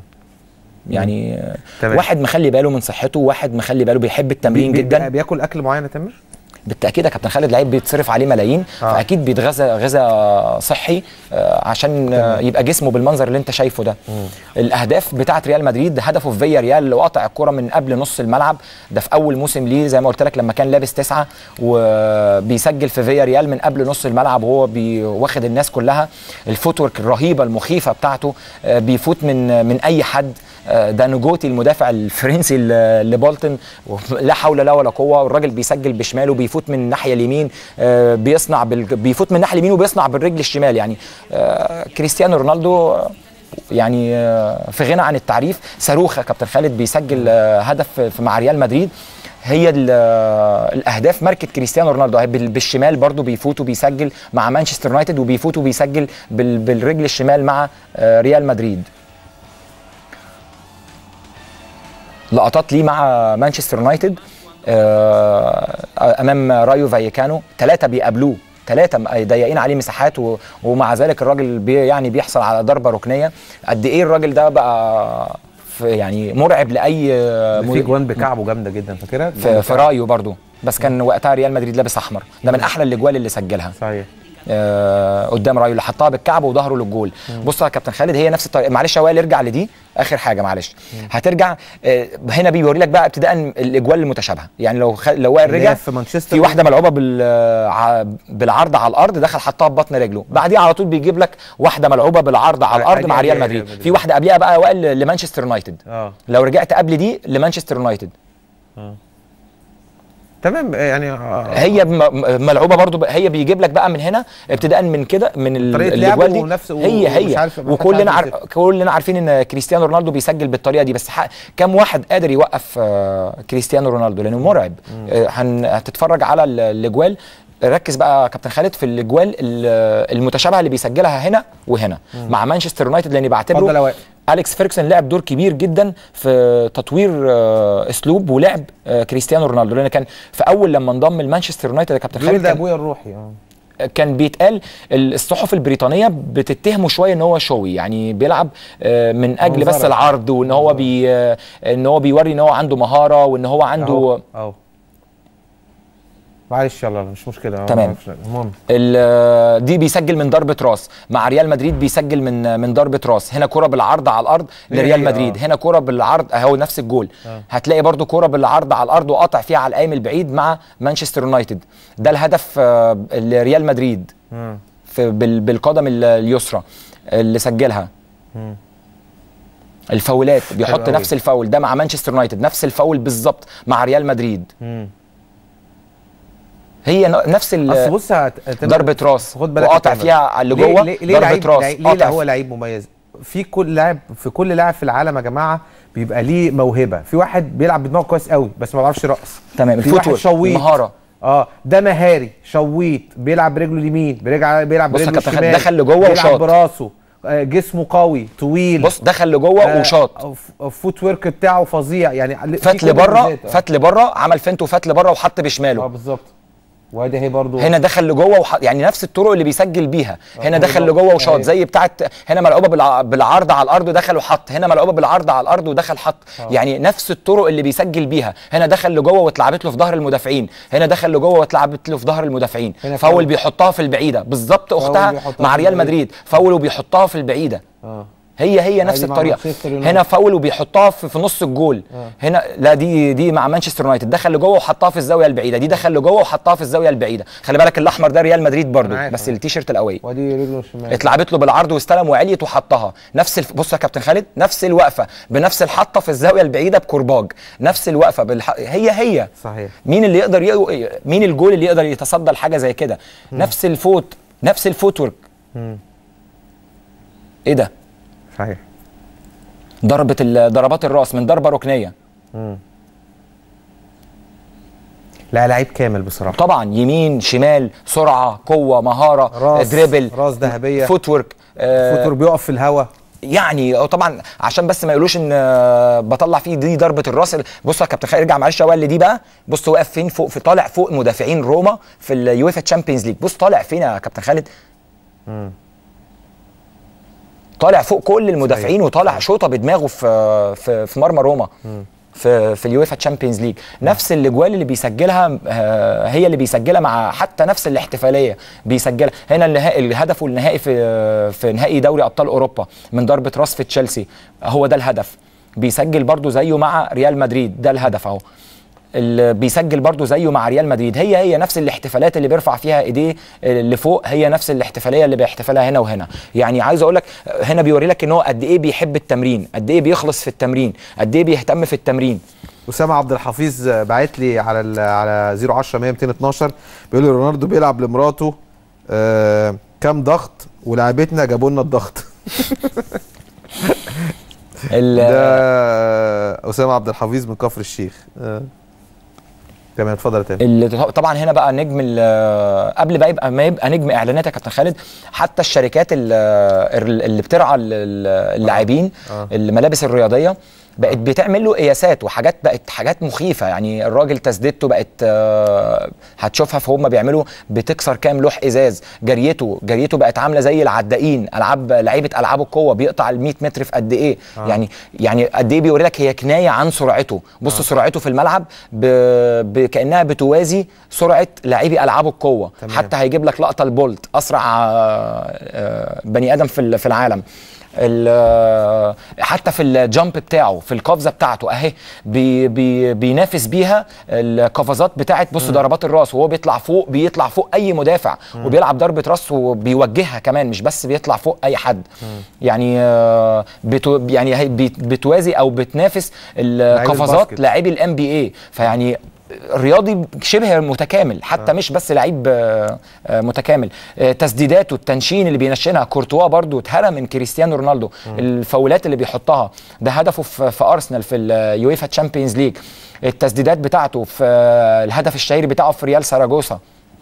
يعني آه، تمام. واحد مخلي باله من صحته واحد مخلي باله بيحب التمرين بي- بي- جدا بياكل اكل معين يا تامر بالتاكيد يا كابتن خالد لعيب بيتصرف عليه ملايين آه. فاكيد بيتغذى غذاء صحي آه، عشان آه، يبقى جسمه بالمنظر اللي انت شايفه ده الاهداف بتاعه ريال مدريد هدفه في فيا ريال اللي قاطع الكره من قبل نص الملعب ده في اول موسم ليه زي ما قلت لك لما كان لابس تسعه وبيسجل في فيا ريال من قبل نص الملعب وهو بي- واخد الناس كلها الفوتورك الرهيبه المخيفه بتاعته آه، بيفوت من من اي حد آه، ده نجوتي المدافع الفرنسي ل- لبولتن لا حول لا ولا قوه الراجل بيسجل بشماله بيفوت من الناحيه اليمين آه، بيصنع بال... بيفوت من الناحيه اليمين وبيصنع بالرجل الشمال يعني آه، كريستيانو رونالدو آه، يعني آه، في غنى عن التعريف صاروخ يا كابتن خالد بيسجل آه، هدف في مع ريال مدريد هي ال- آه، الاهداف ماركه كريستيانو رونالدو هي بال- بالشمال برضو بيفوت وبيسجل مع مانشستر يونايتد وبيفوت وبيسجل بال... بالرجل الشمال مع آه، ريال مدريد لقطات ليه مع مانشستر يونايتد آه، امام رايو فايكانو ثلاثه بيقابلوه ثلاثه ضيقين عليه مساحات و- ومع ذلك الراجل بي يعني بيحصل على ضربه ركنيه قد ايه الراجل ده بقى في يعني مرعب لاي آه، في مدير- جوان بكعبه جامده جدا فاكرها في, في رايو برضو بس كان وقتها ريال مدريد لابس احمر ده من احلى الاجوال اللي سجلها صحيح آه قدام رايو اللي حطها بالكعب وظهره للجول بص يا كابتن خالد هي نفس الطريقه معلش يا وائل ارجع لدي اخر حاجه معلش هترجع آه هنا بيوري لك بقى ابتداء الاجوال المتشابهه يعني لو خ... لو وائل اللي رجع هي في مانشستر في واحده ملعوبه بال... ع- بالعرض على الارض دخل حطها ببطن رجله بعديها على طول بيجيب لك واحده ملعوبه بالعرض على الارض عادي- مع عادي- ريال عادي- مدريد عادي. في واحده قبلها بقى وائل لمانشستر يونايتد اه لو رجعت قبل دي لمانشستر يونايتد تمام يعني آه. هي م- م- ملعوبه برضو ب- هي بيجيب لك بقى من هنا ابتداء من كده من ال- طريقة الاجوال لعبه دي ونفس- و- هي ومش هي عارف- ما حدش وكلنا عارف عارف كلنا عارفين ان كريستيانو رونالدو بيسجل بالطريقه دي بس ح- كم واحد قادر يوقف آه، كريستيانو رونالدو لانه مرعب آه، هن- هتتفرج على ال- الاجوال ركز بقى يا كابتن خالد في الاجوال ال- المتشابهه اللي بيسجلها هنا وهنا مع مانشستر يونايتد لاني اتفضل يا بعتبره وائل. اليكس فيركسون لعب دور كبير جدا في تطوير آه، اسلوب ولعب آه، كريستيانو رونالدو لان كان في اول لما انضم لمانشستر يونايتد يا كابتن بيقول خالد ده كان, ابويا الروحي اه كان بيتقال الصحف البريطانيه بتتهمه شويه ان هو شوي يعني بيلعب آه، من اجل بس منظرة. العرض وان هو بي آه، ان هو بيوري ان هو عنده مهاره وان هو عنده اهو اهو معلش يلا مش مشكله أنا تمام. ما أعرفش. المهم ال- دي بيسجل من ضربه راس مع ريال مدريد بيسجل من من ضربه راس هنا كره بالعرض على الارض هي لريال هي، مدريد آه. هنا كره بالعرض اهو نفس الجول آه. هتلاقي برضو كره بالعرض على الارض وقطع فيها على القايم البعيد مع مانشستر يونايتد ده الهدف آه، لريال مدريد مم. في بال- بالقدم ال- اليسرى اللي سجلها مم. الفاولات بيحط أوي. نفس الفاول ده مع مانشستر يونايتد نفس الفاول بالظبط مع ريال مدريد مم. هي ن- نفس ال- اصل بص هت- هت- ضربه راس خد بالك يا وقاطع تامر. فيها على اللي ليه- جوه ليه, ليه لعيب ضربه راس لعيب- ليه قاطع هو لعيب مميز في كل لاعب في كل لاعب في العالم يا جماعه بيبقى ليه موهبه في واحد بيلعب بدماغه كويس قوي بس ما بيعرفش يرقص تمام في واحد الفوتورك شويط المهاره اه ده مهاري شويط بيلعب برجله اليمين بيرجع بيلعب بص يا برجله كابتن خالد، الشمال دخل لجوه بيلعب وشاط. براسه آه جسمه قوي طويل بص دخل لجوه وشاط الفوت ورك بتاعه فظيع يعني في فات كل لبره مميزات. آه. فات لبره عمل فنت وفات لبره وحط اه بشماله بالظبط وادي اهي برضو هنا دخل لجوه وح... يعني نفس الطرق اللي بيسجل بيها هنا دخل بالظبط. لجوه وشاط أيوة. زي بتاعت هنا ملعوبه بالع... بالعرض على الارض ودخل وحط هنا ملعوبه بالعرض على الارض ودخل حط يعني نفس الطرق اللي بيسجل بيها هنا دخل لجوه واتلعبت له في ظهر المدافعين هنا دخل لجوه واتلعبت له في ظهر المدافعين هنا فاول فاول. بيحطها في البيحطها بالظبط اختها بيحطها مع في ريال البعيدة. مدريد فاول وبيحطها في البعيده اه هي هي نفس دي مع الطريقه مانشستر يونايتد. هنا فاول وبيحطها في, في نص الجول هنا لا دي دي مع مانشستر يونايتد دخل لجوه وحطها في الزاويه البعيده دي دخل لجوه وحطها في الزاويه البعيده خلي بالك الاحمر ده ريال مدريد برضو أنا عارف، بس أنا التيشيرت الاوي وادي رجله الشمال اتلعبت له بالعرض واستلم وعليت وحطها نفس الف... بص يا كابتن خالد نفس الوقفه بنفس الحطه في الزاويه البعيده بكرباج نفس الوقفه بالح... هي هي صحيح مين اللي يقدر ي... مين الجول اللي يقدر يتصدى لحاجه زي كده نفس الفوت نفس الفوت ورك مم. ايه ده صحيح ضربه ال- ضربات الراس من ضربه ركنيه مم. لا لعيب كامل بصراحه طبعا يمين شمال سرعه قوه مهاره راس دريبل راس ذهبيه فوت ورك آه فوتور بيقف في الهوا يعني أو طبعا عشان بس ما يقولوش ان آه، بطلع فيه دي ضربه الراس بص يا كابتن خالد ارجع معلش شويه اللي دي بقى بص واقف فين فوق في طالع فوق مدافعين روما في اليويفا تشامبيونز ليج بص طالع فين يا كابتن خالد طالع فوق كل المدافعين وطالع شوطه بدماغه في في في مرمى روما في في اليويفا تشامبيونز ليج نفس الاجوال اللي بيسجلها آه، هي اللي بيسجلها مع حتى نفس الاحتفاليه بيسجلها هنا النهائي الهدف النهائي في في نهائي دوري ابطال اوروبا من ضربه راس في تشيلسي هو ده الهدف بيسجل برضو زيه مع ريال مدريد ده الهدف اهو اللي بيسجل برضو زيه مع ريال مدريد هي هي نفس الاحتفالات اللي بيرفع فيها ايديه اللي فوق هي نفس الاحتفاليه اللي بيحتفلها هنا وهنا يعني عايز اقول لك هنا بيوري لك ان هو قد ايه بيحب التمرين قد ايه بيخلص في التمرين قد ايه بيهتم في التمرين اسامه عبد الحفيظ باعت لي على ال- على 010 100 212 بيقول لي رونالدو بيلعب لمراته آه كام ضغط ولاعبتنا جابوا لنا الضغط ال- ده اسامه عبد الحفيظ من كفر الشيخ آه. تمام اتفضل يا تامر اللي طبعا هنا بقى نجم ال- قبل بقى يبقى ما يبقى نجم اعلانات يا كابتن خالد حتى الشركات ال- اللي بترعى ال- ال- اللاعبين آه. الملابس الرياضيه بقت بتعمل له قياسات وحاجات بقت حاجات مخيفه يعني الراجل تسديدته بقت آه، هتشوفها فهم بيعملوا بتكسر كام لوح ازاز جريته جريته بقت عامله زي العدائين العاب لعيبه العاب القوه بيقطع ال 100 متر في قد ايه آه. يعني يعني قد ايه بيوري لك هي كنايه عن سرعته بص آه. سرعته في الملعب ب... ب... كانها بتوازي سرعه لاعبي العاب القوه تمام. حتى هيجيب لك لقطه البولت اسرع آه، آه، بني ادم في ال- في العالم ال- آه، حتى في الجامب بتاعه في القفزه بتاعته اهي بي بي بينافس بيها القفزات بتاعت بص ضربات الراس وهو بيطلع فوق بيطلع فوق اي مدافع وبيلعب ضربه راس وبيوجهها كمان مش بس بيطلع فوق اي حد يعني آه، بتو يعني هي بت- بتوازي او بتنافس القفزات الباسكت. لاعبي الام بي اي فيعني رياضي شبه متكامل حتى مش بس لعيب آه، آه، متكامل آه، تسديداته التنشين اللي بينشنها كورتوا برضو اتهرى من كريستيانو رونالدو الفاولات اللي بيحطها ده هدفه في, في ارسنال في اليويفا تشامبيونز ليج التسديدات بتاعته في آه، الهدف الشهير بتاعه في ريال ساراجوسا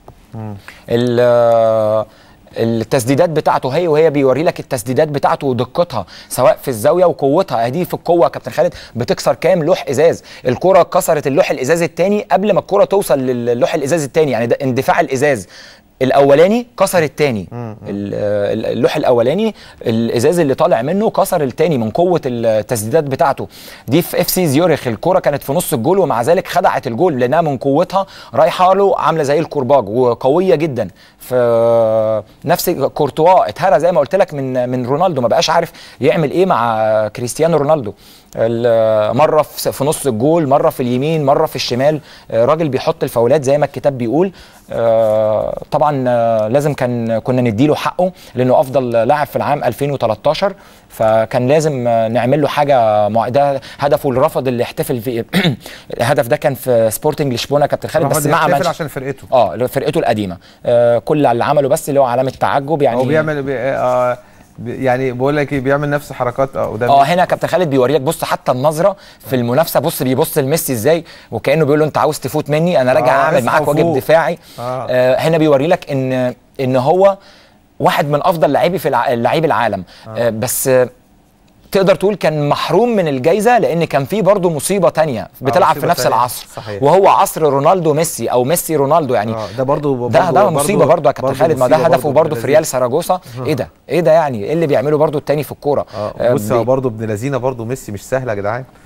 ال- آه، التسديدات بتاعته هي وهي بيوري لك التسديدات بتاعته ودقتها سواء في الزاويه وقوتها دي في القوه يا كابتن خالد بتكسر كام لوح ازاز الكره كسرت اللوح الازاز الثاني قبل ما الكره توصل للوح الازاز الثاني يعني ده اندفاع الازاز الاولاني كسر الثاني اللوح الاولاني الازاز اللي طالع منه كسر الثاني من قوه التسديدات بتاعته دي في اف سي زيورخ الكره كانت في نص الجول ومع ذلك خدعت الجول لانها من قوتها رايحه له عامله زي الكرباج وقويه جدا في نفس كورتوا اتهرى زي ما قلت لك من من رونالدو ما بقاش عارف يعمل ايه مع كريستيانو رونالدو ال- مره في في نص الجول مره في اليمين مره في الشمال آه، راجل بيحط الفاولات زي ما الكتاب بيقول آه، طبعا آه، لازم كان كنا نديله حقه لانه افضل لاعب في العام 2013 فكان لازم آه، نعمل له حاجه مع ده هدفه اللي رفض اللي يحتفل فيه الهدف ده كان في سبورتنج لشبونه كابتن خالد بس مع يحتفل مانشستر عشان فرقته اه فرقته القديمه آه كل اللي عمله بس اللي هو علامه تعجب يعني هو بيعمل بي آه بي- يعني بقول لك إيه، بيعمل نفس حركات اه قدام اه هنا كابتن خالد بيوري لك بص حتى النظره في المنافسه بص بيبص لميسي ازاي وكانه بيقول له انت عاوز تفوت مني انا راجع آه، اعمل اصحى معاك واجب وفوق. دفاعي آه. آه هنا بيوري لك ان ان هو واحد من افضل لاعبي في الع... لاعبي العالم آه بس آه تقدر تقول كان محروم من الجائزه لان كان في برضه مصيبه تانية بتلعب في مصيبة نفس تانية. العصر صحيح. وهو عصر رونالدو ميسي او ميسي رونالدو يعني آه ده برضو ده ده مصيبه برضه يا كابتن برضو خالد ما ده مصيبة هدفه ابن برضه في لذيذ. ريال ساراجوسا ايه ده ايه ده يعني ايه اللي بيعمله برضه التاني في الكوره اه آه، بص بي- هو برضه ابن لذينه برضه ميسي مش سهل يا جدعان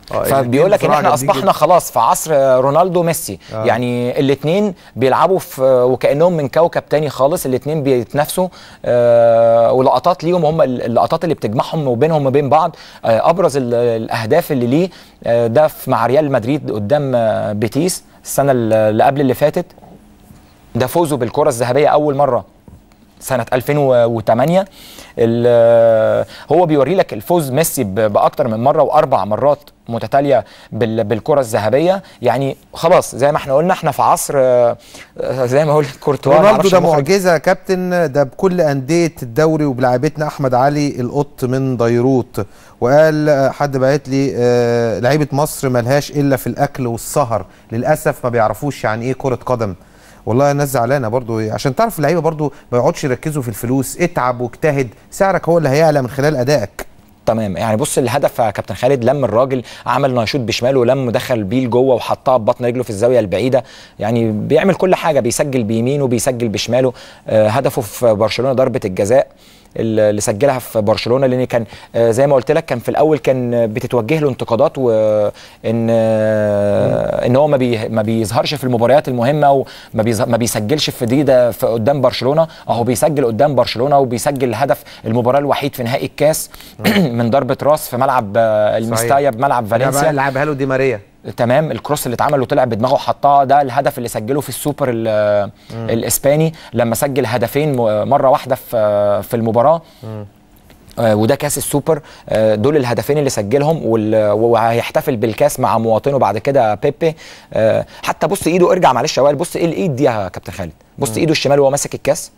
آه، فبيقول لك ان الاتنين احنا بصراحة جامدين اصبحنا خلاص في عصر رونالدو ميسي آه. يعني الاثنين بيلعبوا في وكانهم من كوكب تاني خالص الاثنين بيتنافسوا آه، ولقطات ليهم هم اللقطات اللي بتجمعهم وبينهم وبين بعض آه، ابرز ال- الاهداف اللي ليه آه، ده في مع ريال مدريد قدام آه، بيتيس السنه اللي قبل اللي فاتت ده فوزه بالكره الذهبيه اول مره سنه 2008 ال- هو بيوري لك الفوز ميسي ب- باكتر من مره واربع مرات متتاليه بال- بالكره الذهبيه يعني خلاص زي ما احنا قلنا احنا في عصر آه، آه، زي ما اقول كورتوا رونالدو معرفش ده المخرج- معجزه يا كابتن ده بكل انديه الدوري وبلاعيبتنا احمد علي القط من بيروت وقال آه، حد بعت لي آه، لعيبه مصر ملهاش الا في الاكل والسهر للاسف ما بيعرفوش يعني ايه كره قدم والله الناس زعلانه برضو عشان تعرف اللعيبه برضو ما يقعدش يركزوا في الفلوس اتعب واجتهد سعرك هو اللي هيعلى من خلال ادائك تمام يعني بص الهدف يا كابتن خالد لم الراجل عمل نشوط بشماله ولم دخل بيه لجوه وحطها ببطن رجله في الزاويه البعيده يعني بيعمل كل حاجه بيسجل بيمينه بيسجل بشماله آه هدفه في برشلونه ضربه الجزاء اللي سجلها في برشلونه لان كان آه زي ما قلت لك كان في الاول كان بتتوجه له انتقادات وان آه ان هو ما بي ما بيظهرش في المباريات المهمه وما بيظهر ما بيسجلش في دي ده في قدام برشلونه اهو بيسجل قدام برشلونه وبيسجل هدف المباراه الوحيد في نهائي الكاس من ضربه راس في ملعب آه، المستايا بملعب فالنسيا لعبها له دي ماريا تمام الكروس اللي اتعمل وطلع بدماغه وحطها ده الهدف اللي سجله في السوبر ال- الاسباني لما سجل هدفين م- مره واحده في في المباراه آه، وده كاس السوبر آه، دول الهدفين اللي سجلهم وال- وهيحتفل بالكاس مع مواطنه بعد كده بيبي آه، حتى بص ايده ارجع معلش يا وائل بص ايه الايد دي يا كابتن خالد بص ايده الشمال وهو ماسك الكاس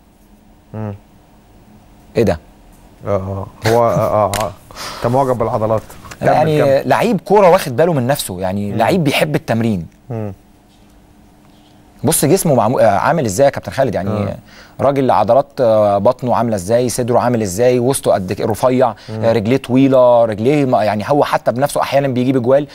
ايه ده اه اه هو اه اه آه. انت معجب بالعضلات كمل، يعني كمل. لعيب كوره واخد باله من نفسه يعني لعيب بيحب التمرين مم. بص جسمه معمو... آه، عامل ازاي يا كابتن خالد يعني آه. راجل عضلات آه، بطنه عامله ازاي صدره عامل ازاي وسطه قد ك- رفيع آه، رجليه طويله رجليه ما- يعني هو حتى بنفسه احيانا بيجيب اجوال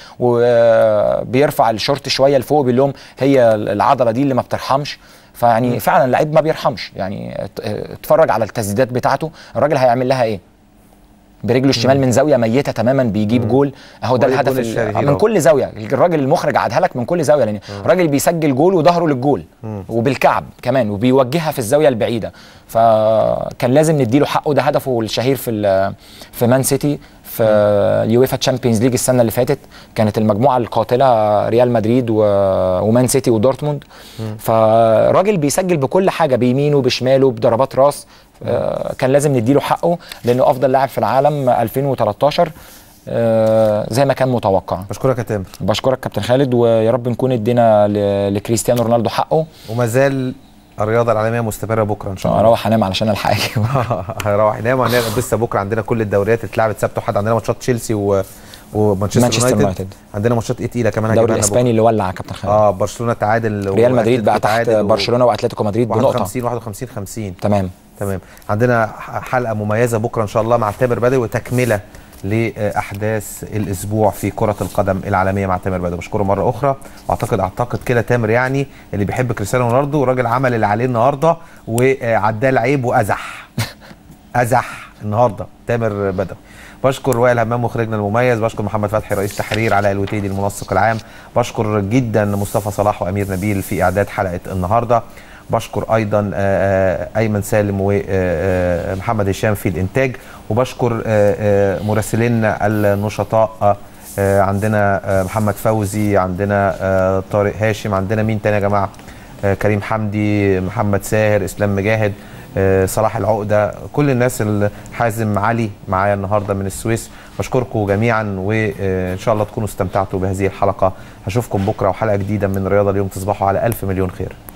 وبيرفع الشورت شويه لفوق بيقول لهم هي العضله دي اللي ما بترحمش فيعني فعلا لعيب ما بيرحمش يعني ات- اه، اتفرج على التسديدات بتاعته الراجل هيعمل لها ايه برجله الشمال من زاويه ميته تماما بيجيب جول اهو ده هو الهدف الجول ال- الشهير من أهو. كل زاويه الراجل المخرج عادها لك من كل زاويه لان الراجل بيسجل جول وظهره للجول وبالكعب كمان وبيوجهها في الزاويه البعيده فكان لازم نديله حقه ده هدفه الشهير في ال- في مان سيتي في اليويفا تشامبيونز ليج السنه اللي فاتت كانت المجموعه القاتله ريال مدريد و- ومان سيتي ودورتموند فراجل بيسجل بكل حاجه بيمينه بشماله بضربات راس آه، كان لازم نديله حقه لانه افضل لاعب في العالم 2013 آه، زي ما كان متوقع بشكرك يا تامر بشكرك كابتن خالد ويا رب نكون ادينا ل- لكريستيانو رونالدو حقه وما زال الرياضه العالميه مستمره بكره ان شاء الله اروح انام علشان الحق أجي. هنروح ينام وهنلعب لسه بكره عندنا كل الدوريات اتلعبت سبت وحد عندنا ماتشات تشيلسي و... ومانشستر مانشستر يونايتد يونايتد. عندنا ماتشات ايه تقيله كمان الدوري هجيبها لنا الاسباني اللي ولع يا كابتن خالد اه برشلونه تعادل ريال مدريد بقى وأتلتيكو تحت تعادل و- برشلونه واتلتيكو مدريد بنقطه 51 51 50 تمام تمام عندنا ح- حلقه مميزه بكره ان شاء الله مع تامر بدوي وتكمله لاحداث الاسبوع في كره القدم العالميه مع تامر بدوي بشكره مره اخرى واعتقد اعتقد كده تامر يعني اللي بيحب كريستيانو رونالدو راجل عمل اللي عليه النهارده وعداه العيب وازح ازح النهارده تامر بدوي بشكر وائل همام مخرجنا المميز بشكر محمد فتحي رئيس تحرير علاء الوتيدي المنسق العام بشكر جدا مصطفى صلاح وامير نبيل في اعداد حلقه النهارده بشكر ايضا آه، آه، ايمن سالم ومحمد هشام في الانتاج وبشكر آه، آه، مراسلينا النشطاء آه، آه، عندنا آه، محمد فوزي عندنا آه، طارق هاشم عندنا مين تاني يا جماعه آه، كريم حمدي محمد ساهر اسلام مجاهد آه، صلاح العقده كل الناس اللي حازم علي معايا النهارده من السويس بشكركم جميعا وان شاء الله تكونوا استمتعتوا بهذه الحلقه هشوفكم بكره وحلقه جديده من رياضه اليوم تصبحوا على الف مليون خير